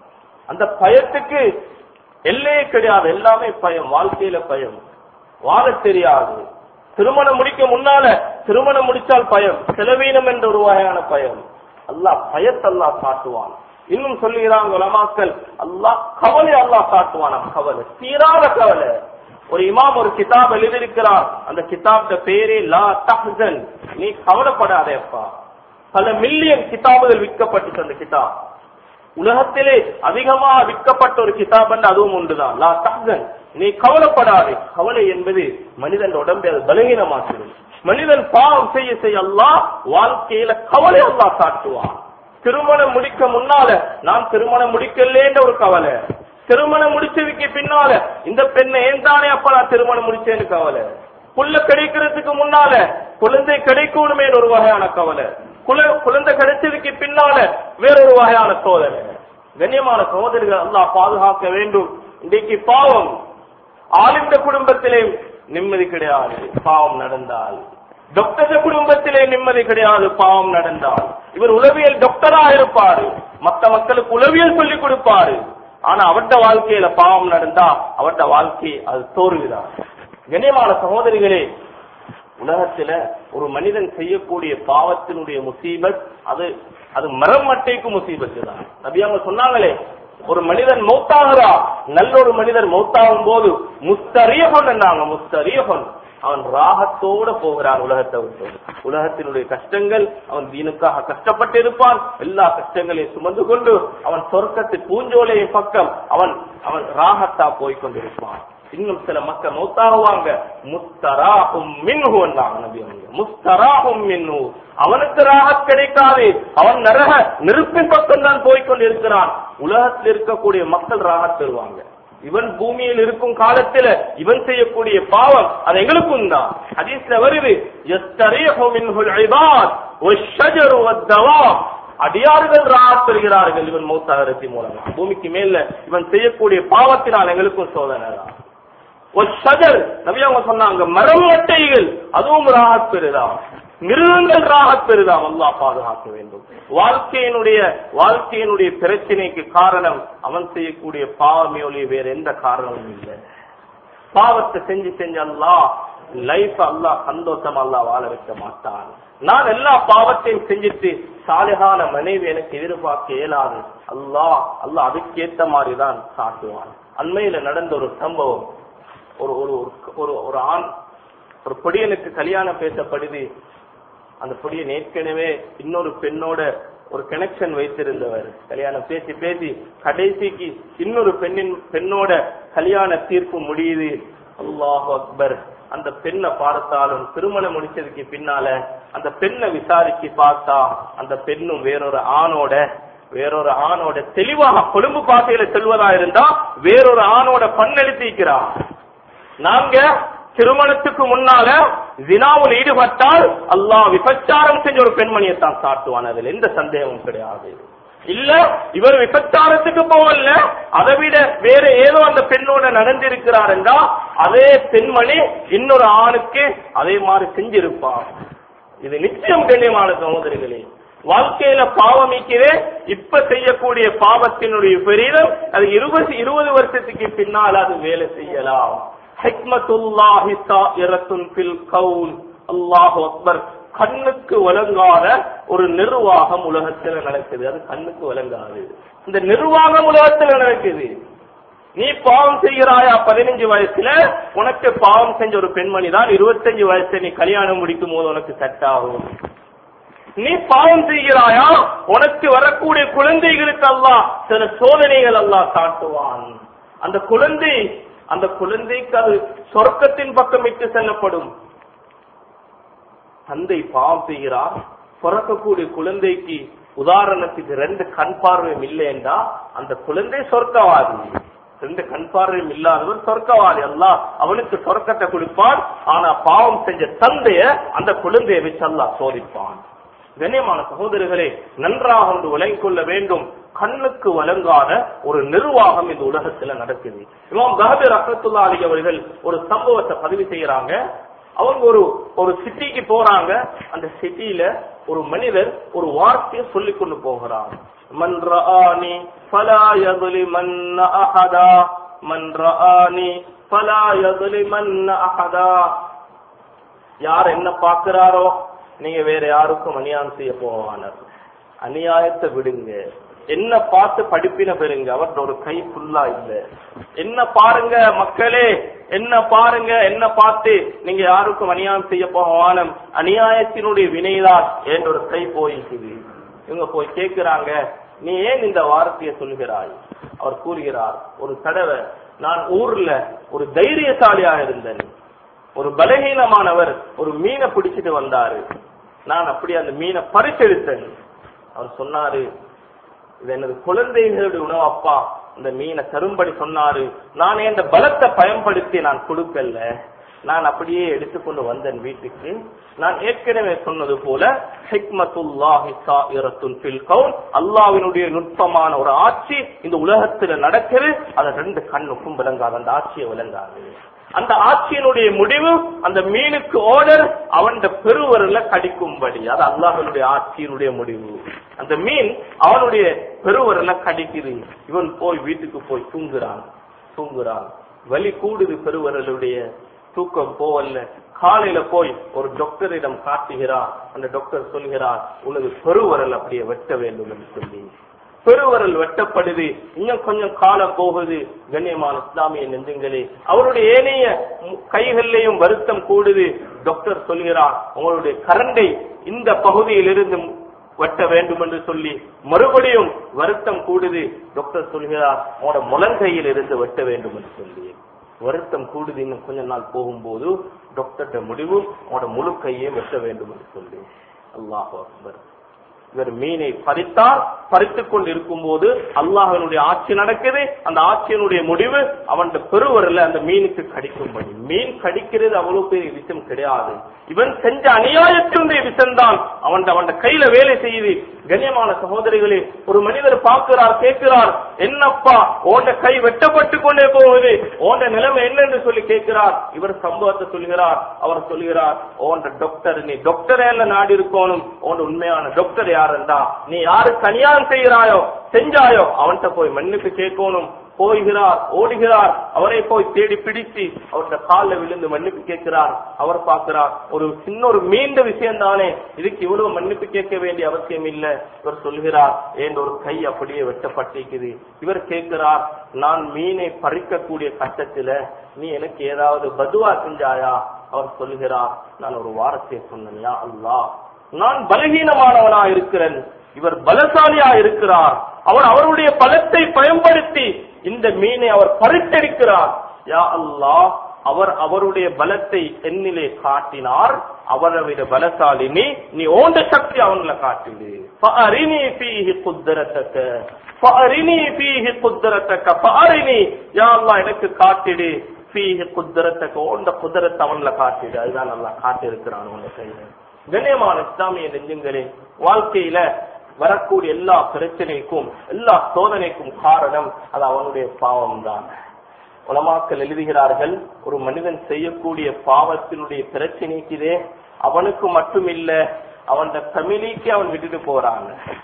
அந்த பயத்துக்கு எல்லையே கிடையாது எல்லாமே பயம் வாழ்க்கையில பயம் வாழ தெரியாது திருமணம் முடிக்க முன்னால திருமணம் முடிச்சால் பயம் செலவீனம் என்ற ஒரு வகையான பயம் அல்லாஹ் பயத்தை அல்லாஹ் காட்டுவான் இன்னும் சொல்லுகிறாங்க உலமாக்கள் அல்லாஹ் கவலை அல்லாஹ் காட்டுவான் கவலை தீராத கவலை ஒரு இமாம் ஒரு கிதாப் எழுதியிருக்கிறார் அந்த கிதாப்ட பேரே லா தஹ்சன் நீ கவலைப்படாதேப்பா பல மில்லியன் கிதாபுகள் விற்கப்பட்டுச்சு அந்த கிதாப் உலகத்திலே அதிகமாக விற்கப்பட்ட ஒரு கிதாப் என்று அதுவும் உண்டுதான் லா தஹ்சன் நீ கவலைப்படாதே கவலை என்பது மனிதன் உடம்பை அது பலகீனமாக்கிடும் மனிதன் பாவம் செய்ய செய்ய அல்லாஹ் வாழ்க்கையில கவலை அல்லாஹ் காட்டுவான் திருமணம் முடிக்க முன்னால நான் திருமணம் முடிக்கலேன்ற ஒரு கவலை திருமணம் முடிச்சதுக்கு பின்னால இந்த பெண்ணை ஏன் தானே அப்ப நான் திருமணம் முடிச்சேன்னு கவலை புள்ள கிடைக்கிறதுக்கு முன்னால குழந்தை கிடைக்கணுமே ஒரு வகையான கவலை குல- குழந்தை கிடைச்சதுக்கு பின்னால வேறொரு வகையான சோதனை கண்ணியமான சகோதரிகள் அல்லாஹ் பாதுகாக்க வேண்டும் இன்றைக்கு பாவம் ஆளுந்த குடும்பத்திலே நிம்மதி கிடையாது பாவம் நடந்தால் டாக்டர் குடும்பத்திலே நிம்மதி கிடையாது பாவம் நடந்தால் இவர் உளவியல் டாக்டரா இருப்பாரு மத்த மக்களுக்கு உளவியல் சொல்லி கொடுப்பாரு ஆனா அவர்ட வாழ்க்கையில பாவம் நடந்தா அவர்ட வாழ்க்கை அது தோல்விதான் கண்ணியமான சகோதரிகளே உலகத்துல ஒரு மனிதன் செய்யக்கூடிய பாவத்தினுடைய முசீபத் அது அது மரம் மட்டைக்கு முசீபத்து தான் நபி அவங்க சொன்னாங்களே ஒரு மனிதன் மௌத்தாகிறா நல்ல ஒரு மனிதர் மௌத்தாகும் போது முஸ்தரியகன் என்னாங்க முஸ்தரியகன் அவன் ராகத்தோட போகிறான் உலகத்தை விட்டு உலகத்தினுடைய கஷ்டங்கள் அவன் தீனுக்காக கஷ்டப்பட்டு இருப்பான் எல்லா கஷ்டங்களையும் சுமந்து கொண்டு அவன் சொர்க்கத்து பூஞ்சோலையின் பக்கம் அவன் அவன் ராகத்தா போய் கொண்டிருப்பான் இன்னும் சில மக்கள் மௌத்தாகுவாங்க முஸ்தராஹும் மின்ஹு என்றாங்க நபி அவங்க முஸ்தராஹும் மின்ஹு அவனுக்கு ராகத் கிடைக்காது அவன் நரக நெருப்பின் பக்கம் தான் போய்கொண்டிருக்கிறான் உலகத்தில் இருக்கக்கூடிய மக்கள் ராகத் பெறுவாங்க இவன் பூமியில் இருக்கும் காலத்துல இவன் செய்யக்கூடிய பாவம் அது எங்களுக்கும் தான் ஹதீஸ்ல வருது யஸ்தரீஹு மின்ஹுல் இபாத் வஷ்ஷஜரு வத்தவாப் அடியார்கள் ராத் பெறுகிறார்கள் இவன் மௌத்தாகரத்தின் மூலமா பூமிக்கு மேல இவன் செய்யக்கூடிய பாவத்தினால் எங்களுக்கும் சோதனை தான் ஒரு ஷஜர் நபி அவங்க சொன்னாங்க மரம் மட்டைகள் அதுவும் ராகத் பெறுதாம் மிருகங்கள் ராகத் பெறுதாம் அல்லாஹ் பாதுகாக்க வேண்டும் வாழ்க்கையினுடைய வாழ்க்கையினுடைய பிரச்சனைக்கு காரணம் அவன் செய்யக்கூடிய பாவமே ஒழிய வேற எந்த காரணமும் இல்லை பாவத்தை செஞ்சு செஞ்சு அல்லாஹ் லைஃப் அல்லாஹ் சந்தோஷம் அல்லாஹ் வாழ வைக்க மாட்டான் நான் எல்லா பாவத்தையும் செஞ்சுட்டு சாலிகான மனைவி எனக்கு எதிர்பார்க்க இயலாது அல்லாஹ் அல்லாஹ் அதுக்கேத்த மாதிரி தான் காட்டுவான் அண்மையில நடந்த ஒரு சம்பவம் ஒரு ஒரு ஒரு- ஒரு ஒரு ஆண் ஒரு பொடியனுக்கு கல்யாணம் பேசப்படுது அந்த பொடியன் ஏற்கனவே இன்னொரு பெண்ணோட ஒரு கனெக்ஷன் வைத்திருந்தவர் கல்யாணம் பேசி பேசி கடைசிக்கு இன்னொரு பெண்ணின் பெண்ணோட கல்யாண தீர்ப்பு முடியுது அல்லாஹ் அக்பர் அந்த பெண்ணை பார்த்தாலும் திருமணம் முடிச்சதுக்கு பின்னால அந்த பெண்ணை விசாரிச்சு பார்த்தா அந்த பெண்ணும் வேறொரு ஆணோட வேறொரு ஆணோட தெளிவாக கொழும்பு பாசையில செல்வதா இருந்தா வேறொரு ஆணோட பண்ணெழுத்திக்கிறான் நாங்க திருமணத்துக்கு முன்னால வினாவில் ஈடுபட்டால் அல்லாஹ் விபச்சாரம் செஞ்ச ஒரு பெண்மணியை தான் சாட்டுவான் அதுல எந்த சந்தேகமும் கிடையாது இல்ல இவர் விபச்சாரத்துக்கு போகல அதை விட வேற ஏதோ அந்த பெண்ணோட நடந்திருக்கிறார் என்றா அதே பெண்மணி இன்னொரு ஆணுக்கு அதே மாதிரி செஞ்சிருப்பார் இது நிச்சயம் கண்ணியமான சகோதரிகளே வாழ்க்கையில பாவம் நீக்கிறே இப்ப செய்யக்கூடிய பாவத்தினுடைய பெரிதம் அது இருபது இருபது வருஷத்துக்கு பின்னால் அது வேலை செய்யலாம் ஹிக்மத்துல்லாஹி சாயிரத்துன் ஃபில் கவுன் அல்லாஹு அக்பர் கண்ணுக்கு விளங்காத ஒரு நிர்வாகம் உலகத்துல நடக்குது அது கண்ணுக்கு விளங்காது இந்த நிர்வாகம் உலகத்துல நடக்குது நீ பாவம் செய்கிறாயா பதினஞ்சு வயசுல உனக்கு பாவம் செஞ்ச ஒரு பெண்மணி தான் இருபத்தஞ்சு வயசுல நீ கல்யாணம் முடிக்கும் போது உனக்கு செட் ஆகும் நீ பாவம் செய்கிறாயா உனக்கு வரக்கூடிய குழந்தைகளுக்கு அல்லாஹ் சில சோதனைகள் அல்லாஹ் காட்டுவான் அந்த குழந்தை அந்த குழந்தைக்கு அது சொர்க்கத்தின் பக்கம் இட்டு செல்லப்படும் தந்தை பாவம் செய்கிறார் பிறக்கக்கூடிய குழந்தைக்கு உதாரணத்துக்கு ரெண்டு கண் பார்வையும் இல்லைன்றா அந்த குழந்தை சொர்க்கவாதி ரெண்டு கண் பார்வையும் இல்லாதவர் சொர்க்கவாதி அல்லாஹ் அவனுக்கு சொர்க்கத்தை கொடுப்பான் ஆனா பாவம் செஞ்ச தந்தைய அந்த குழந்தையை வச்சு அல்லாஹ் சோதிப்பான் கண்ணியமான சகோதரர்களே நன்றாக ஒன்று விளங்கிக் கொள்ள வேண்டும் கண்ணுக்கு வழங்காத ஒரு நிர்வாகம் இந்த உலகத்துல நடக்குது இமாம் கஹபீர் ரஹத்துல்லா அலி அவர்கள் ஒரு சம்பவத்தை பதிவு செய்யறாங்க அவங்க ஒரு ஒரு சிட்டிக்கு போறாங்க அந்த சிட்டியில ஒரு மனிதர் ஒரு வார்த்தையை சொல்லிக் கொண்டு போகிறார் من رآني فلا يظلمن أحدا من رآني فلا يظلمن أحدا யார் என்ன பார்க்கிறாரோ நீங்க வேற யாருக்கும் அநியாயம் செய்ய போவானர் அநியாயத்தை விடுங்க என்ன பார்த்து படிப்பின பெறுங்க அவர்கிட்ட ஒரு கை ஃபுல்லா இல்ல என்ன பாருங்க மக்களே என்ன பாருங்க என்ன பார்த்து நீங்க யாருக்கும் அநியாயம் செய்ய போவானம் அநியாயத்தினுடைய வினைதான் என்ற ஒரு கை போயிருக்குது இவங்க போய் கேட்கிறாங்க நீ ஏன் இந்த வார்த்தையை சொல்கிறாய் அவர் கூறுகிறார் ஒரு தடவை நான் ஊர்ல ஒரு தைரியசாலியாக இருந்தேன் ஒரு பலகீனமானவர் ஒரு மீனை பிடிச்சிட்டு வந்தாரு நான் அப்படி அந்த மீனை பறிச்செடுத்தேன் அவர் சொன்னாரு இது எனது குழந்தைகளுடைய உணவு அப்பா இந்த மீனை தரும்படி சொன்னாரு நான் இந்த பலத்தை பயன்படுத்தி நான் கொடுக்கல நான் அப்படியே எடுத்துக்கொண்டு வந்தேன் வீட்டுக்கு நான் ஏற்கனவே சொன்னது போல ஹிக்மத்துல்லாஹி சாயிரத்துன் ஃபில் கவுன் அல்லாஹ்வினுடைய நுட்பமான ஒரு ஆட்சி இந்த உலகத்துல நடக்குது அதை ரெண்டு கண்ணுக்கும் விளங்காது அந்த ஆட்சியை விளங்காது அந்த ஆட்சியினுடைய முடிவு அந்த மீனுக்கு ஓடர் அவன் பெருவரில் கடிக்கும்படி அது அல்லாஹனுடைய ஆட்சியினுடைய முடிவு அந்த மீன் அவனுடைய பெருவரில் கடிக்குது இவன் போய் வீட்டுக்கு போய் தூங்குறான் தூங்குறான் வலி கூடுது பெருவரலுடைய தூக்கம் போவல்ல காலையில போய் ஒரு டாக்டரிடம் காட்டுகிறார் அந்த டாக்டர் சொல்கிறார் உனது பெருவரல் அப்படியே வெட்ட வேண்டும் என்று சொல்லி பெருவரல் வெட்டப்படுது இன்னும் கொஞ்சம் காலம் போகுது கண்ணியமான இஸ்லாமிய நெஞ்சங்களே அவருடைய ஏனைய கைகளிலேயும் வருத்தம் கூடுது டாக்டர் சொல்கிறார் உங்களுடைய கரண்டை இந்த பகுதியிலிருந்து வெட்ட வேண்டும் என்று சொல்லி மறுபடியும் வருத்தம் கூடுது டாக்டர் சொல்கிறார் உங்களோட முழங்கையில் இருந்து வெட்ட வேண்டும் என்று சொல்லி வருத்தம் கூடுது இன்னும் கொஞ்ச நாள் போகும்போது டாக்டர்கிட்ட முடிவு உங்களோட முழு கையே வெட்ட வேண்டும் என்று சொல்லி அல்லாஹ் அக்பர் இவர் மீனை பறித்தார் பறித்துக் கொண்டு இருக்கும் போது அல்லாஹனுடைய ஆட்சி நடக்குது அந்த ஆட்சியினுடைய முடிவு அவன் பெருவரில் அந்த மீனுக்கு கடிக்கும்படி மீன் கடிக்கிறது அவ்வளவு பெரிய விஷயம் கிடையாது இவன் செஞ்ச அநியாயத்தினுடைய விஷயம்தான் அவன் அவன் கையில வேலை செய்யுது கண்ணியமான சகோதரிகளே ஒரு மனிதர் பார்க்கிறார் கேட்கிறார் என்னப்பா ஓண்ட கை வெட்டப்பட்டு கொண்டே போகுது ஓண்ட நிலைமை என்னன்னு சொல்லி கேட்கிறார் இவர் சம்பவத்தை சொல்கிறார் அவர் சொல்கிறார் ஓண்ட டாக்டர் நீ டாக்டரே இல்ல நாடு இருக்கணும் ஓண்ட உண்மையான டாக்டர் யாருந்தா நீ யாருக்கு அநியாயம் செய்கிறாயோ செஞ்சாயோ அவன்கிட்ட போய் மன்னிப்பு கேட்கணும் போய்கிறார் ஓடுகிறார் அவரை போய் தேடி பிடித்து அவருடைய காலில் விழுந்து மன்னிப்பு கேட்கிறார் அவர் பார்க்கிறார் ஒரு சின்ன ஒரு மீண்ட விஷயம் தானே இதுக்கு இவ்வளவு மன்னிப்பு கேட்க வேண்டிய அவசியம் இல்ல இவர் சொல்கிறார் ஏன் ஒரு கை அப்படியே வெட்டப்பட்டிருக்குது இவர் கேட்கிறார் நான் மீனை பறிக்கக்கூடிய கட்டத்துல நீ எனக்கு ஏதாவது பதுவா செஞ்சாயா அவர் சொல்கிறார் நான் ஒரு வாரத்தை சொன்னேன் அல்லாஹ் நான் பலகீனமானவனா இருக்கிறேன் இவர் பலசாலியா இருக்கிறார் அவர் அவருடைய பலத்தை பயன்படுத்தி இந்த மீனை அவர் பறித்தெடுக்கிறார் யா அல்லாஹ் அவர் அவருடைய பலத்தை என்னிலே காட்டினார் அவரை விட பலசாலினி நீ ஓண்ட சக்தி அவங்கள காட்டிடு فأرني فيه قدرتك فأرني فيه قدرتك فأرني يا الله எனக்கு காட்டிடு فيه قدرتك ஓண்ட குதிரத்தை அவன்ல காட்டிடு அதுதான் நல்லா காட்டி இருக்கிறான் உங்க கையில கண்ணியமான இஸ்லாமிய நெஞ்சங்களே வாழ்க்கையில வரக்கூடிய எல்லா பிரச்சனைக்கும் எல்லா சோதனைக்கும் காரணம் அது அவனுடைய பாவம் தான் உலமாக்கள் எழுதுகிறார்கள் ஒரு மனிதன் செய்யக்கூடிய பாவத்தினுடைய பிரச்சனைக்குதே அவனுக்கு மட்டும் இல்ல அவன் தமிழிக்கு அவன் விட்டுட்டு போறாங்க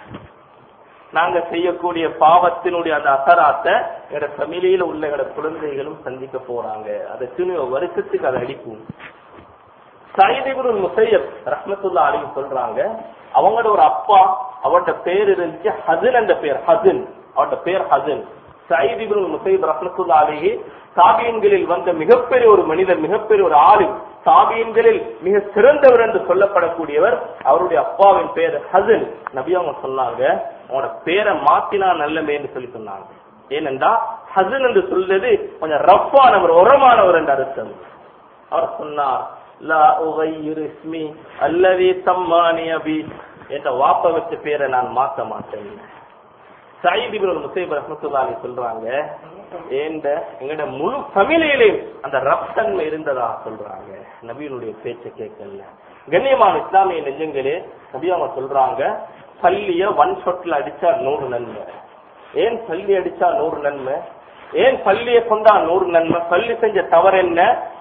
நாங்க செய்யக்கூடிய பாவத்தினுடைய அந்த அசராத்தை எங்க தமிழில உள்ள எங்க குழந்தைகளும் சந்திக்க போறாங்க அதை துணிவ வருஷத்துக்கு அதை அடிக்கும் சைதிபுருல் முசையப் ரஹ்மத்துல்லா அலி சொல்றாங்க அவங்களோட ஒரு அப்பா அவரோட பேர் இருந்துச்சு ஹசன் என்ற பேர் ஹசன் அவரோட பேர் ஹசன் சைதிபுருல் முசையப் ரஹ்மத்துல்லா அலிஹி தாபியன்களில் வந்த மிகப்பெரிய ஒரு மனிதர் மிகப்பெரிய ஒரு ஆளு தாபியன்களில் மிக சிறந்தவர் என்று சொல்லப்படக்கூடியவர் அவருடைய அப்பாவின் பேர் ஹசன் நபி அவங்க சொன்னாங்க அவனோட பேரை மாத்தினா நல்லமேன்னு சொல்லி சொன்னாங்க ஏனென்றா ஹசன் என்று சொல்றது கொஞ்சம் ரஃப்பானவர் உரமானவர் என்று அர்த்தம் அவர் சொன்னார் லா உகையிரு இஸ்மி அல்லது தம்மானி அபி என்ற வாப்ப வச்ச பேரை நான் மாத்த மாட்டேன் சயீத் இப்னு முசைப் ரஹ்மத்துல்லாஹி சொல்றாங்க ஏண்ட எங்கட முழு ஃபேமிலியிலையும் அந்த ரப்தன்மை இருந்ததா சொல்றாங்க நபியினுடைய பேச்சை கேட்கல கண்ணியமான இஸ்லாமிய நெஞ்சங்களே நபி அவங்க சொல்றாங்க பள்ளிய ஒன் ஷொட்ல அடிச்சா நூறு நன்மை ஏன் பள்ளி அடிச்சா நூறு நன்மை ஏன் பள்ளியை கொண்டா நூறு நன்மை பள்ளி செஞ்ச தவறு என்ன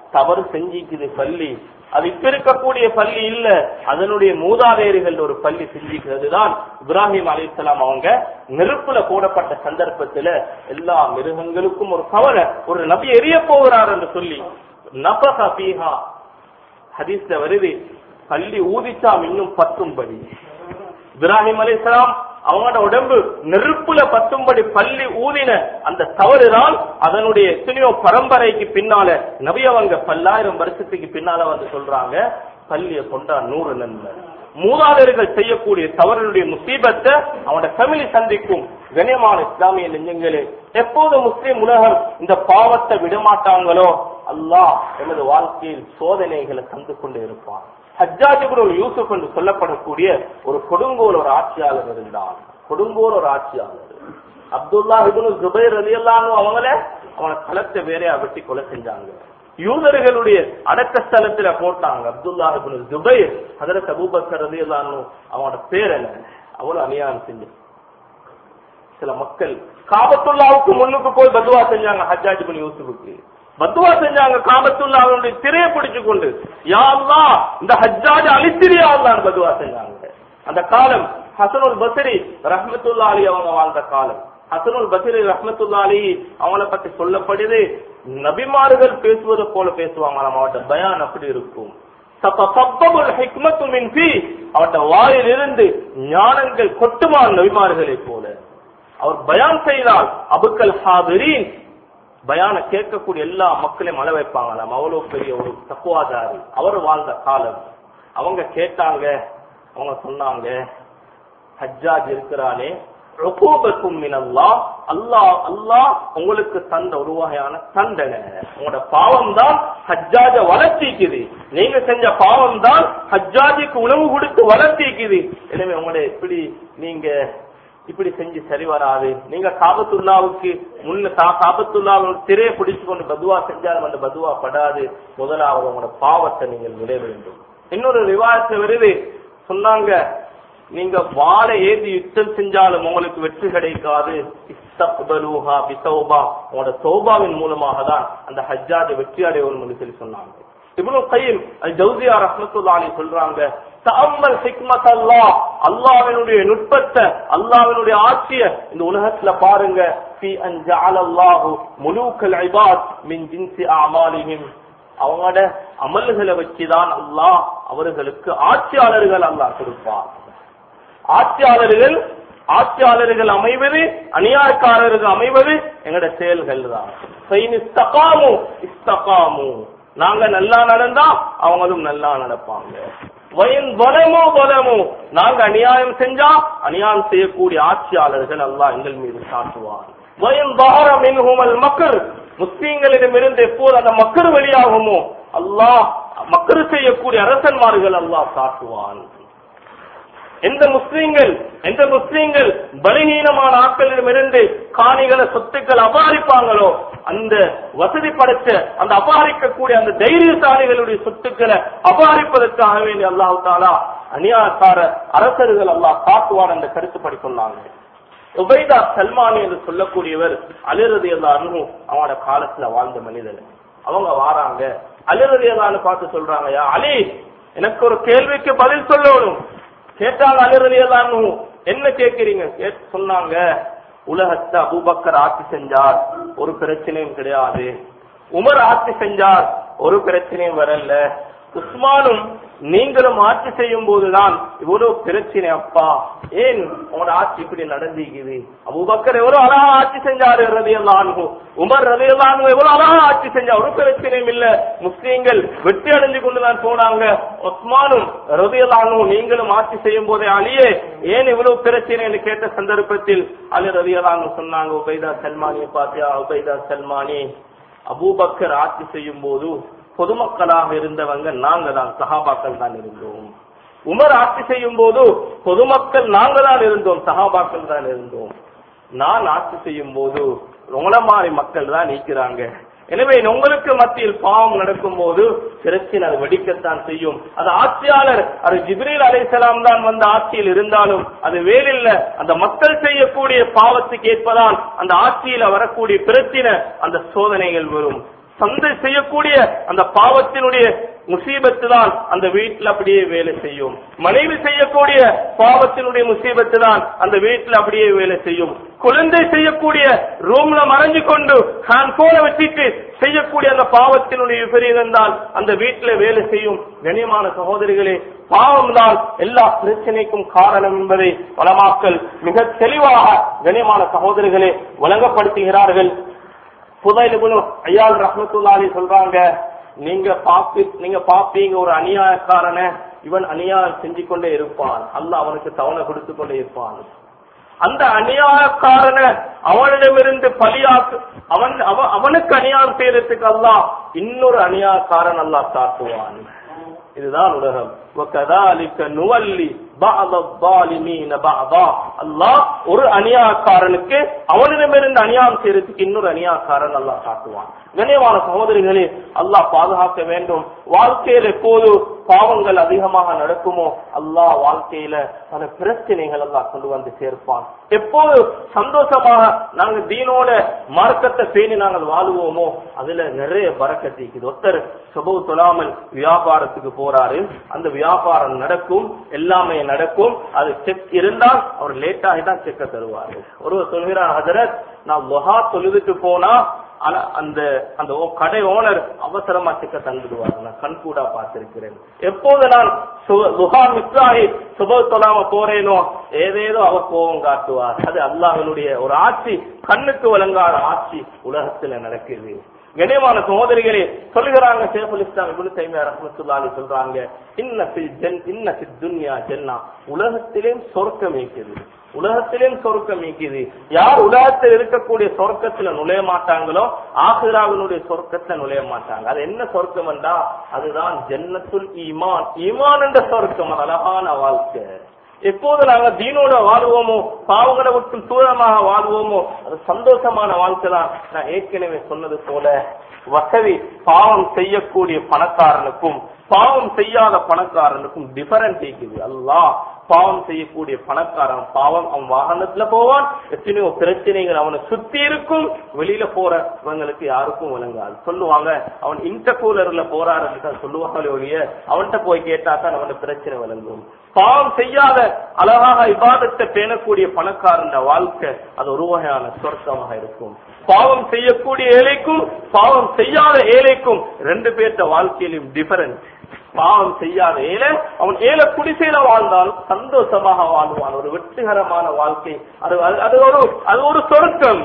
தவறு செஞ்சிக்குது பள்ளி அது இப்ப இருக்கக்கூடிய பள்ளி இல்ல அதனுடைய மூதாதையர்கள் ஒரு பள்ளி செஞ்சிக்கிறது தான் இப்ராஹிம் அலிஸ்லாம் அவங்க நெருப்புல போடப்பட்ட சந்தர்ப்பத்துல எல்லா மிருகங்களுக்கும் ஒரு கவலை ஒரு நபி எரிய போகிறார் என்று சொல்லி நபக பீஹா ஹதீஸ்ல வருது பள்ளி ஊதிச்சாம் இன்னும் பத்தும்படி இப்ராஹிம் அலிஸ்லாம் அவங்களோட உடம்பு நெருப்புல பத்தும்படி பள்ளி ஊதின அந்த தவறுதான் அதனுடைய எத்தனையோ பரம்பரைக்கு பின்னால நபி அவங்க பல்லாயிரம் வருஷத்துக்கு பின்னால வந்து சொல்றாங்க பள்ளிய கொண்டா நூறு நன்மை மூதாதையர்கள் செய்யக்கூடிய தவறுடைய முசீபத்தை அவனோட ஃபேமிலி சந்திக்கும் கண்ணியமான இஸ்லாமிய நெஞ்சங்களே எப்போது முஸ்லிம் உலகம் இந்த பாவத்தை விடமாட்டாங்களோ அல்லாஹ் எமது வாழ்க்கையில் சோதனைகளை தந்து கொண்டு இருப்பான் ஹஜ்ஜாஜிபுரம் யூசுப் என்று சொல்லப்படக்கூடிய ஒரு கொடுங்கோல் ஒரு ஆட்சியாளர் இருந்தான் கொடுங்கோல் ஒரு ஆட்சியாளர் அப்துல்லா இபுனு ஜுபைர் ரலியல்லானு அவங்கள அவனை களத்தை வேறையா வெட்டி கொலை செஞ்சாங்க யூதர்களுடைய அடக்க ஸ்தலத்துல போட்டாங்க அப்துல்லா இபுனு ஜுபைர் ஹதரத் அபூபக்கர் ரலியல்லானு அவனோட பேர் என்ன அவ்வளவு அநியாயம் செஞ்சு சில மக்கள் காபத்துல்லாவுக்கு முன்னுக்கு போய் பதுவா செஞ்சாங்க ஹஜ்ஜாஜ் பின் யூசுஃபுக்கு பத்துவா செஞ்சாங்க காபத்துல்லா அவனுடைய திரையை பிடிச்சு கொண்டு யா அல்லாஹ் இந்த ஹஜ்ஜாஜ் அழித்திரியா அல்லான்னு பதுவா செஞ்சாங்க அந்த காலம் ஹசனுல் பசரி ரஹ்மத்துல்லா அலி அவங்க வாழ்ந்த காலம் ஹசனுல் பசரி ரஹ்மத்துல்லா அலி அவங்கள பத்தி சொல்லப்படுது நபிமார்கள் பேசுவது போல பேசுவாங்க அவட்ட பயான் அப்படி இருக்கும் தத்தசப்பபுல் ஹிக்மத்து மின் ஃபீ அவட்ட வாயிலிருந்து ஞானங்கள் கொட்டுமான் நபிமார்களை போல அவர் பயான் செய்தால் அபுக்கல் ஹாதிரீன் பயான கேட்கக்கூடிய எல்லா மக்களையும் மழை வைப்பாங்களாம் அவ்வளவு பெரிய ஒரு தக்குவாதாரி அவர் வாழ்ந்த காலம் அவங்க கேட்டாங்க அவங்க சொன்னாங்க ஹஜ்ஜாஜ் இருக்கிறானே ரகூபத்தும் மினல்லாஹ் அல்லாஹ் அல்லாஹ் உங்களுக்கு தந்த ஒரு வகையான தண்டனை உங்களோட பாவம் தான் ஹஜ்ஜாஜ வளர்த்திக்குது நீங்க செஞ்ச பாவம் தான் ஹஜ்ஜாஜுக்கு உணவு கொடுத்து வளர்த்திக்குது எனவே உங்களை இப்படி நீங்க இப்படி செஞ்சு சரி வராது நீங்க காபத்துல்லாவுக்கு முன்ன கா- காபத்துல்லாவை திரையை பிடிச்சு கொண்டு பதுவா செஞ்சாலும் அந்த பதுவா படாது முதலாவது உங்களோட பாவத்தை நீங்கள் விட வேண்டும் இன்னொரு ரிவாயத்தை வருது சொன்னாங்க நீங்க வாழை ஏந்தி யுத்தம் செஞ்சாலும் உங்களுக்கு வெற்றி கிடைக்காது இஸ்தக்பலூஹா பிசௌபா உங்களோட சௌபாவின் மூலமாக தான் அந்த ஹஜ்ஜாஜ் வெற்றி அடையணும் சொல்லி சொன்னாங்க இப்னு கையம் அல் ஜௌசியா ரஹ்மத்துல்லாஹி சொல்றாங்க தஅம்மல் ஹிக்மத் அல்லாஹ் அல்லாஹ்வினுடைய நுட்பத்தை அல்லாஹ்வினுடைய ஆட்சிய இந்த உலகத்துல பாருங்க ஃபி அன் ஜஅல அல்லாஹு முலூக்கல் இபாத் மின் ஜின்சி அமாலிஹிம் அவங்களோட அமல்களை வச்சுதான் அல்லாஹ் அவர்களுக்கு ஆட்சியாளர்கள் அல்லாஹ் கொடுப்பார் ஆட்சியாளர்கள் ஆட்சியாளர்கள் அமைவது அநியாயக்காரர்கள் அமைவது எங்கட செயல்கள் தான் ஃபைன் இஸ்தகாமு இஸ்தகாமு நாங்க நல்லா நடந்தா அவங்களும் நல்லா நடப்பாங்க வயன் பலமோ பலமோ நாங்க அநியாயம் செஞ்சா அநியாயம் செய்யக்கூடிய ஆட்சியாளர்கள் அல்லாஹ் எங்கள் மீது சாட்டுவார் வயன் பார மின்ஹுமல் மக்கள் முஸ்லீம்களிடமிருந்து எப்போது அந்த மக்கள் வெளியாகுமோ அல்லாஹ் மக்கள் செய்யக்கூடிய அரசன்மார்கள் அல்லாஹ் காட்டுவான் எந்த முஸ்லீம்கள் எந்த முஸ்லீம்கள் பலகீனமான ஆட்களிடமிருந்து காணிகளை சொத்துக்கள் அபகரிப்பாங்களோ அந்த வசதி படைச்ச அந்த அபகரிக்கக்கூடிய அந்த தைரியசாலிகளுடைய சொத்துக்களை அபகரிப்பதற்காக வேண்டிய அல்லாஹு தாலா அநியாயக்கார அரசர்கள் அல்லாஹ் காட்டுவார் என்ற கருத்துப்படி சொன்னாங்க உபைதா சல்மானி என்று சொல்லக்கூடியவர் அலிரதி எல்லாரும் அவனோட காலத்துல வாழ்ந்த மனிதர் அவங்க வாராங்க அலிரதி எல்லாரும் பார்த்து சொல்றாங்க யா அலி எனக்கு ஒரு கேள்விக்கு பதில் சொல்லணும் கேட்டாங்க அலிரதி எல்லாரும் என்ன கேட்கிறீங்க கேட்டு சொன்னாங்க உலகத்தை அபூபக்கர் ஆட்சி செஞ்சார் ஒரு பிரச்சனையும் கிடையாது உமர் ஆட்சி செஞ்சார் ஒரு பிரச்சனையும் வரல உஸ்மானும் நீங்களும் ஆட்சி செய்யும் போதுதான் இவ்வளவு பிரச்சனை அப்பா ஏன் உங்களோட ஆட்சி இப்படி நடந்திருக்குது அபூபக்கர் எவ்வளவு அழகா ஆட்சி செஞ்சாரு ரலியல்லாஹு உமர் ரலியல்லாஹு எவ்வளவு அழகா ஆட்சி செஞ்சா ஒரு பிரச்சனையும் இல்ல முஸ்லீம்கள் வெற்றி அடைஞ்சு கொண்டுதான் போனாங்க உஸ்மானும் ரலியல்லாஹு நீங்களும் ஆட்சி செய்யும் போதே அலியே ஏன் இவ்வளவு பிரச்சனை என்று கேட்ட சந்தர்ப்பத்தில் அலி ரலியல்லாஹு சொன்னாங்க உபைதா சல்மானியை பாத்தியா உபைதா சல்மானி அபூபக்கர் ஆட்சி செய்யும் போது பொதுமக்களாக இருந்தவங்க நாங்க தான் சஹாபாக்கள் தான் இருந்தோம் உமர் ஆட்சி செய்யும் போது பொதுமக்கள் நாங்க தான் இருந்தோம் சஹாபாக்கள் தான் இருந்தோம் நான் ஆட்சி செய்யும் போது உங்கள மாதிரி மக்கள் தான் நீக்கிறாங்க எனவே உங்களுக்கு மத்தியில் பாவம் நடக்கும் போது பிரச்சனை அது வெடிக்கத்தான் செய்யும் அது ஆட்சியாளர் அது ஜிப்ரீல் அலைசலாம் தான் வந்த ஆட்சியில் இருந்தாலும் அது வேலில்ல அந்த மக்கள் செய்யக்கூடிய பாவத்துக்கு ஏற்பதான் அந்த ஆட்சியில வரக்கூடிய பிரச்சனை அந்த சோதனைகள் வரும் சந்தை செய்யக்கூடிய அந்த பாவத்தினுடைய முசீபத்து தான் அந்த வீட்டில் அப்படியே வேலை செய்யும் மனைவி செய்யக்கூடிய பாவத்தினுடைய முசீபத்து தான் அந்த வீட்டில் அப்படியே வேலை செய்யும் குழந்தை செய்யக்கூடிய ரூம்ல மறைஞ்சு கொண்டு ஹேண்ட் போனை வச்சுட்டு செய்யக்கூடிய அந்த பாவத்தினுடைய விபரீதம் தான் அந்த வீட்டில் வேலை செய்யும் கண்ணியமான சகோதரிகளே பாவம் தான் எல்லா பிரச்சனைக்கும் காரணம் என்பதை வளமாக்கல் மிக தெளிவாக கண்ணியமான சகோதரிகளே வழங்கப்படுத்துகிறார்கள் புதையில ஐயால் ரஹமத்துல்லாலி சொல்றாங்க நீங்க பாப்பி நீங்க பாப்பீங்க ஒரு அநியாயக்காரன இவன் அநியாயம் செஞ்சு கொண்டே இருப்பான் அல்ல அவனுக்கு தவணை கொடுத்து கொண்டே இருப்பான் அந்த அநியாயக்காரன அவனிடமிருந்து பலியாக்கு அவன் அவ- அவனுக்கு அநியாயம் செய்யறதுக்கு அல்லாஹ் இன்னொரு அநியாயக்காரன் அல்லாஹ் தாக்குவான் இதுதான் உலகம் وَكَذَلِكَ نُوَلِّي بَعْضَ الظَّالِمِينَ بَعْضًا அல்லாஹ் ஒரு அநியாயக்காரனுக்கு அவனிடமிருந்து அநியாயம் செய்யறதுக்கு இன்னொரு அநியாயக்காரன் அல்லாஹ் காட்டுவான் கண்ணியமான சகோதரிகளே அல்லாஹ் பாதுகாக்க வேண்டும் வாழ்க்கையில எப்போது பாவங்கள் அதிகமாக நடக்குமோ அல்லாஹ் வாழ்க்கையில பல பிரச்சனைகள் எல்லாம் கொண்டு வந்து சேர்ப்பான் எப்போது சந்தோஷமாக நாங்க தீனோட மார்க்கத்தை பேணி நாங்கள் வாழுவோமோ அதுல நிறைய பறக்கத்திக்குது ஒருத்தர் சுபவு தொழாமல் வியாபாரத்துக்கு போறாரு அந்த வியாபாரம் நடக்கும் எல்லாமே நடக்கும் அது செக் இருந்தால் அவர் லேட் ஆகி தான் செக்க தருவாரு ஒருவர் சொல்கிறார் ஹஜரத் நான் லொஹா தொழுதுட்டு போனா ஆனா அந்த அந்த ஓ- கடை ஓனர் அவசரமா செக்க தந்துடுவார் நான் கண்கூடா பார்த்திருக்கிறேன் எப்போது நான் சு- லுஹா மிஸ்ராகி சுப தொழாம போறேனோ ஏதேதோ அவர் கோபம் காட்டுவார் அது அல்லாஹ்வினுடைய ஒரு ஆட்சி கண்ணுக்கு வழங்காத ஆட்சி உலகத்துல நடக்குது கண்ணியமான சகோதரிகளே சொல்லுகிறாங்க ஷேகுல் இஸ்லாம் இப்னு தைமியா ரஹ்மத்துல்லாஹி சொல்றாங்க இன்ன ஃபில் ஜன் இன்ன ஃபித் துன்யா ஜன்னா உலகத்திலே சொர்க்கம் இருக்குது உலகத்திலேயும் சொர்க்கம் இருக்குது யார் உலகத்தில் இருக்கக்கூடிய சொர்க்கத்துல நுழைய மாட்டாங்களோ ஆஹிராவினுடைய சொர்க்கத்துல நுழைய மாட்டாங்க அது என்ன சொர்க்கம் என்றா அதுதான் ஜன்னத்துல் ஈமான் ஈமான் என்ற சொர்க்கம் அது அழகான வாழ்க்கை எப்போது நாங்க தீனோட வாழ்வோமோ பாவங்களை விட்டு தூரமாக வாழ்வோமோ அது சந்தோஷமான வாழ்க்கை தான் நான் ஏற்கனவே சொன்னது போல வசதி பாவம் செய்யக்கூடிய பணக்காரனுக்கும் பாவம் செய்யாத பணக்காரனுக்கும் டிஃபரன்ஸ் இருக்குது அல்லாஹ் பாவம் செய்யக்கூடிய பணக்காரன் பாவம் அவன் வாகனத்துல போவான் எத்தனையோ பிரச்சனைகள் அவனை சுத்தி இருக்கும் வெளியில போறவங்களுக்கு யாருக்கும் விளங்காது சொல்லுவாங்க அவன் இன்டர்கூலர்ல போறாரு சொல்லுவாங்களே ஒழிய அவன்கிட்ட போய் கேட்டா தான் அவனுக்கு பிரச்சனை விளங்கும் பாவம் செய்யாத அழகாக இபாதத்தை பேணக்கூடிய பணக்காரன் வாழ்க்கை அது ஒரு வகையான சொர்க்கமாக இருக்கும் பாவம் செய்யக்கூடிய ஏழைக்கும் பாவம் செய்யாத ஏழைக்கும் ரெண்டு பேர்த்த வாழ்க்கையிலும் டிஃபரன்ஸ் பாவம் செய்யாத ஏழை அவன் ஏழை குடிசையில வாழ்ந்தாலும் சந்தோஷமாக வாழ்வான் ஒரு வெற்றிகரமான வாழ்க்கை அது அது- அது ஒரு அது ஒரு சொர்க்கம்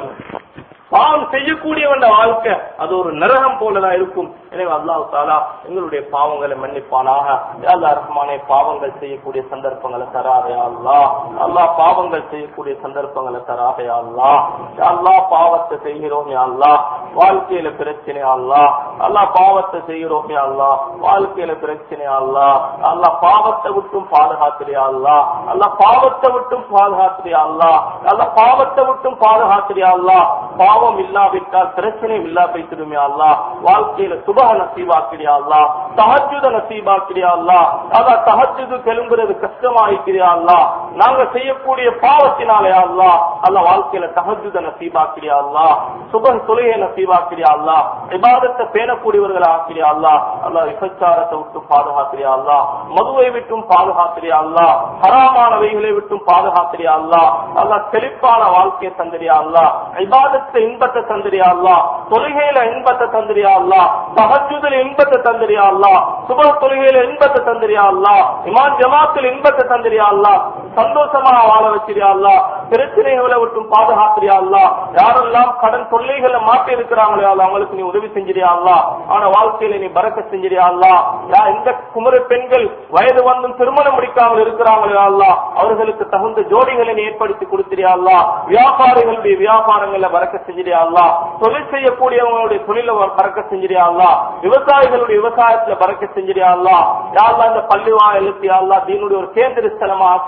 பாவம் செய்யக்கூடியவன் வாழ்க்கை அது ஒரு நரகம் போலதான் இருக்கும் எனவே அல்லாஹ் தாலா எங்களுடைய பாவங்களை மன்னிப்பானாக யா அல்லாஹ் ரஹ்மானே பாவங்கள் செய்யக்கூடிய சந்தர்ப்பங்களை தராதே அல்லாஹ் அல்லாஹ் பாவங்கள் செய்யக்கூடிய சந்தர்ப்பங்களை தராதே அல்லாஹ் யா அல்லாஹ் பாவத்தை செய்கிறோம் யா அல்லாஹ் வாழ்க்கையில பிரச்சனை அல்லாஹ் அல்லாஹ் பாவத்தை செய்கிறோம் யா அல்லாஹ் வாழ்க்கையில பிரச்சனை அல்லாஹ் அல்லாஹ் பாவத்தை விட்டும் பாதுகாத்துறியா அல்லாஹ் அல்லாஹ் பாவத்தை விட்டும் பாதுகாத்துறியா அல்லாஹ் அல்லாஹ் பாவத்தை விட்டும் பாதுகாத்துறியா அல்லாஹ் பாவம் இல்லாவிட்டால் பிரச்சனை இல்லா போய்த்திடுமே அல்லாஹ் வாழ்க்கையில சுபக நசீபாக்கிறியா அல்லாஹ் தஹஜுத நசீபாக்கிறியா அல்லாஹ் அதான் தஹஜுது கிளம்புறது கஷ்டமாயிருக்கிறியா அல்லாஹ் நாங்க செய்யக்கூடிய பாவத்தினாலே அல்லாஹ் அல்லாஹ் வாழ்க்கையில தஹஜுத நசீபாக்கிறியா அல்லாஹ் சுபக தொழுகை நசீபாக்கிறியா அல்லாஹ் இபாதத்தை பேணக்கூடியவர்கள் ஆக்கிறியா அல்லாஹ் அல்லாஹ் விபச்சாரத்தை விட்டு பாதுகாக்கிறியா அல்லாஹ் மதுவை விட்டும் பாதுகாக்கிறியா அல்லாஹ் ஹராமானவைகளை விட்டும் பாதுகாக்கிறியா அல்லாஹ் அல்லாஹ் செழிப்பான வாழ்க்கையை தந்திரியா அல்லாஹ் இபாதத்தை இன்பத்தை தந்திரியா அல்லாஹ் தொழுகையில இன்பத்தை தந்திரியா அல்லாஹ் தஹஜுதில் இன்பத்தை தந்திரியா அல்லாஹ் சுப தொழுகையில இன்பத்தை தந்திரியா அல்லாஹ் இமான் ஜமாத்தில் இன்பத்தை தந்திரியா அல்லாஹ் சந்தோஷமா வாழ வச்சிரியா அல்லாஹ் பிரச்சனைகளை விட்டும் பாதுகாக்கிறியா அல்லாஹ் யாரெல்லாம் கடன் தொல்லைகளை மாட்டி இருக்கிறாங்களோ அல்லாஹ் அவங்களுக்கு நீ உதவி செஞ்சிரியா அல்லாஹ் ஆனா வாழ்க்கையில நீ பறக்க செஞ்சிரியா அல்லாஹ் யா இந்த குமர பெண்கள் வயது வந்தும் திருமணம் முடிக்காமல் இருக்கிறாங்களோ அல்லாஹ் அவர்களுக்கு தகுந்த ஜோடிகளை நீ ஏற்படுத்தி கொடுத்திரியா அல்லாஹ் வியாபாரிகளுடைய வியாபாரங்களை பறக்க செஞ்சிரியா அல்லாஹ் தொழில் செய்யக்கூடியவங்களுடைய தொழில பறக்க செஞ்சிரியா அல்லாஹ் விவசாயிகளுடைய விவசாயத்துல பறக்க செஞ்சிரியா அல்லாஹ் யா அல்லாஹ் இந்த பள்ளிவா எழுத்தியா அல்லாஹ் தீனுடைய ஒரு கேந்திர ஸ்தலமா ஆக்கிறியா அல்லாஹ்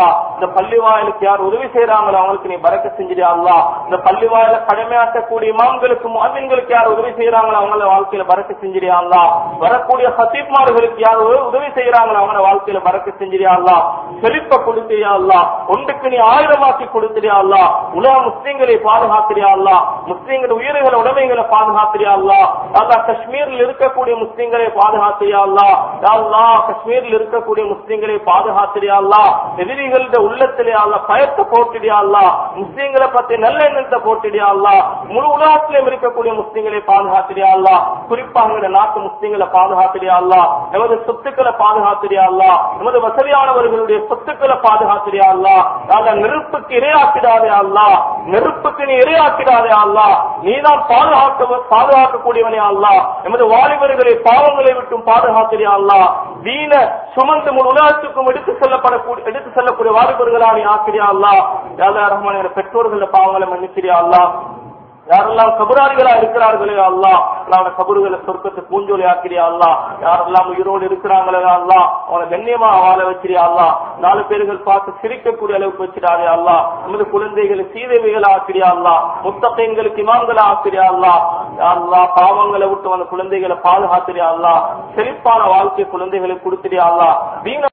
இந்த பள்ளி வாயிலுக்கு யார் உதவி செய்யறாங்களோ அவங்களுக்கு நீ பறக்க செஞ்சிடியா அல்லா இந்த பள்ளி வாயில கடமையாற்றக்கூடிய இமாம்களுக்கு முஅமின்களுக்கு யார் உதவி செய்யறாங்களோ அவங்கள வாழ்க்கையில பறக்க செஞ்சிடியா அல்லா வரக்கூடிய ஹசீப்மார்களுக்கு யார் உ- உதவி செய்யறாங்களோ அவங்கள வாழ்க்கையில பறக்க செஞ்சிடியா அல்லா செழிப்ப கொடுத்தியா அல்லா ஒன்றுக்கு நீ ஆயிரமாக்கி கொடுத்தியா அல்லா உலக முஸ்லீம்களை பாதுகாத்திரியா அல்லா முஸ்லீம்கள் உயிர்களை உடைமைகளை பாதுகாத்திரியா அல்லா அல்லா காஷ்மீரில் இருக்கக்கூடிய முஸ்லீம்களை பாதுகாத்திரியா அல்லா யா அல்லாஹ் காஷ்மீரில் இருக்கக்கூடிய முஸ்லீம்களை பாதுகாத்திரியா அல்லா எதிரிகளுடைய உள்ளத்திலே அல்லா பயத்தை போட்டிடியா அல்லா முஸ்லீம்களை பத்தி நல்ல எண்ணத்தை போட்டிடியா அல்லா முழு உலகத்திலும் இருக்கக்கூடிய முஸ்லீம்களை பாதுகாத்திரியா அல்லா குறிப்பாக எங்களுடைய நாட்டு முஸ்லீம்களை பாதுகாத்திரியா அல்லா எமது சொத்துக்களை பாதுகாத்திரியா அல்லா எமது வசதியானவர்களுடைய சொத்துக்களை பாதுகாத்திரியா அல்லா நாங்க நெருப்புக்கு இரையாக்கிடாதே அல்லா நெருப்புக்கு நீ இரையாக்கிடாதே அல்லா நீதான் பாதுகாக்க பாதுகாக்கக்கூடியவனே அல்லா எமது வாலிபர்களை பாவங்களை விட்டும் பாதுகாத்திரியா அல்லா வீண சுமந்து முழு உலகத்துக்கும் எடுத்து செல்லப்படக்கூடிய எடுத்து செல்லக்கூடிய வாலிபர்களா நீ ஆக்கிரியா அல்லா யாரா ரஹ்மான் பெற்றோர்கள் பாவங்களை மன்னிக்கிறியா அல்லா யாரெல்லாம் கபராளிகளா இருக்கிறார்களே அல்லா அவன கபறுகளை சொர்க்கத்தை பூஞ்சோலி ஆக்கிறியா அல்லா யாரெல்லாம் உயிரோடு இருக்கிறாங்களே அல்லா அவனை கண்ணியமா வாழ வச்சிரியா அல்லா நாலு பேர்கள் பார்த்து சிரிக்கக்கூடிய அளவுக்கு வச்சிடாதே அல்லா நமது குழந்தைகளை சீதேவிகளை ஆக்கிறியா அல்லா முத்தகைங்களுக்கு இமாம்களை ஆக்கிறியா அல்லா யா அல்லா பாவங்களை விட்டு அந்த குழந்தைகளை பாதுகாத்திரியா அல்லா செழிப்பான வாழ்க்கை குழந்தைகளுக்கு கொடுத்திரியா அல்லா வீண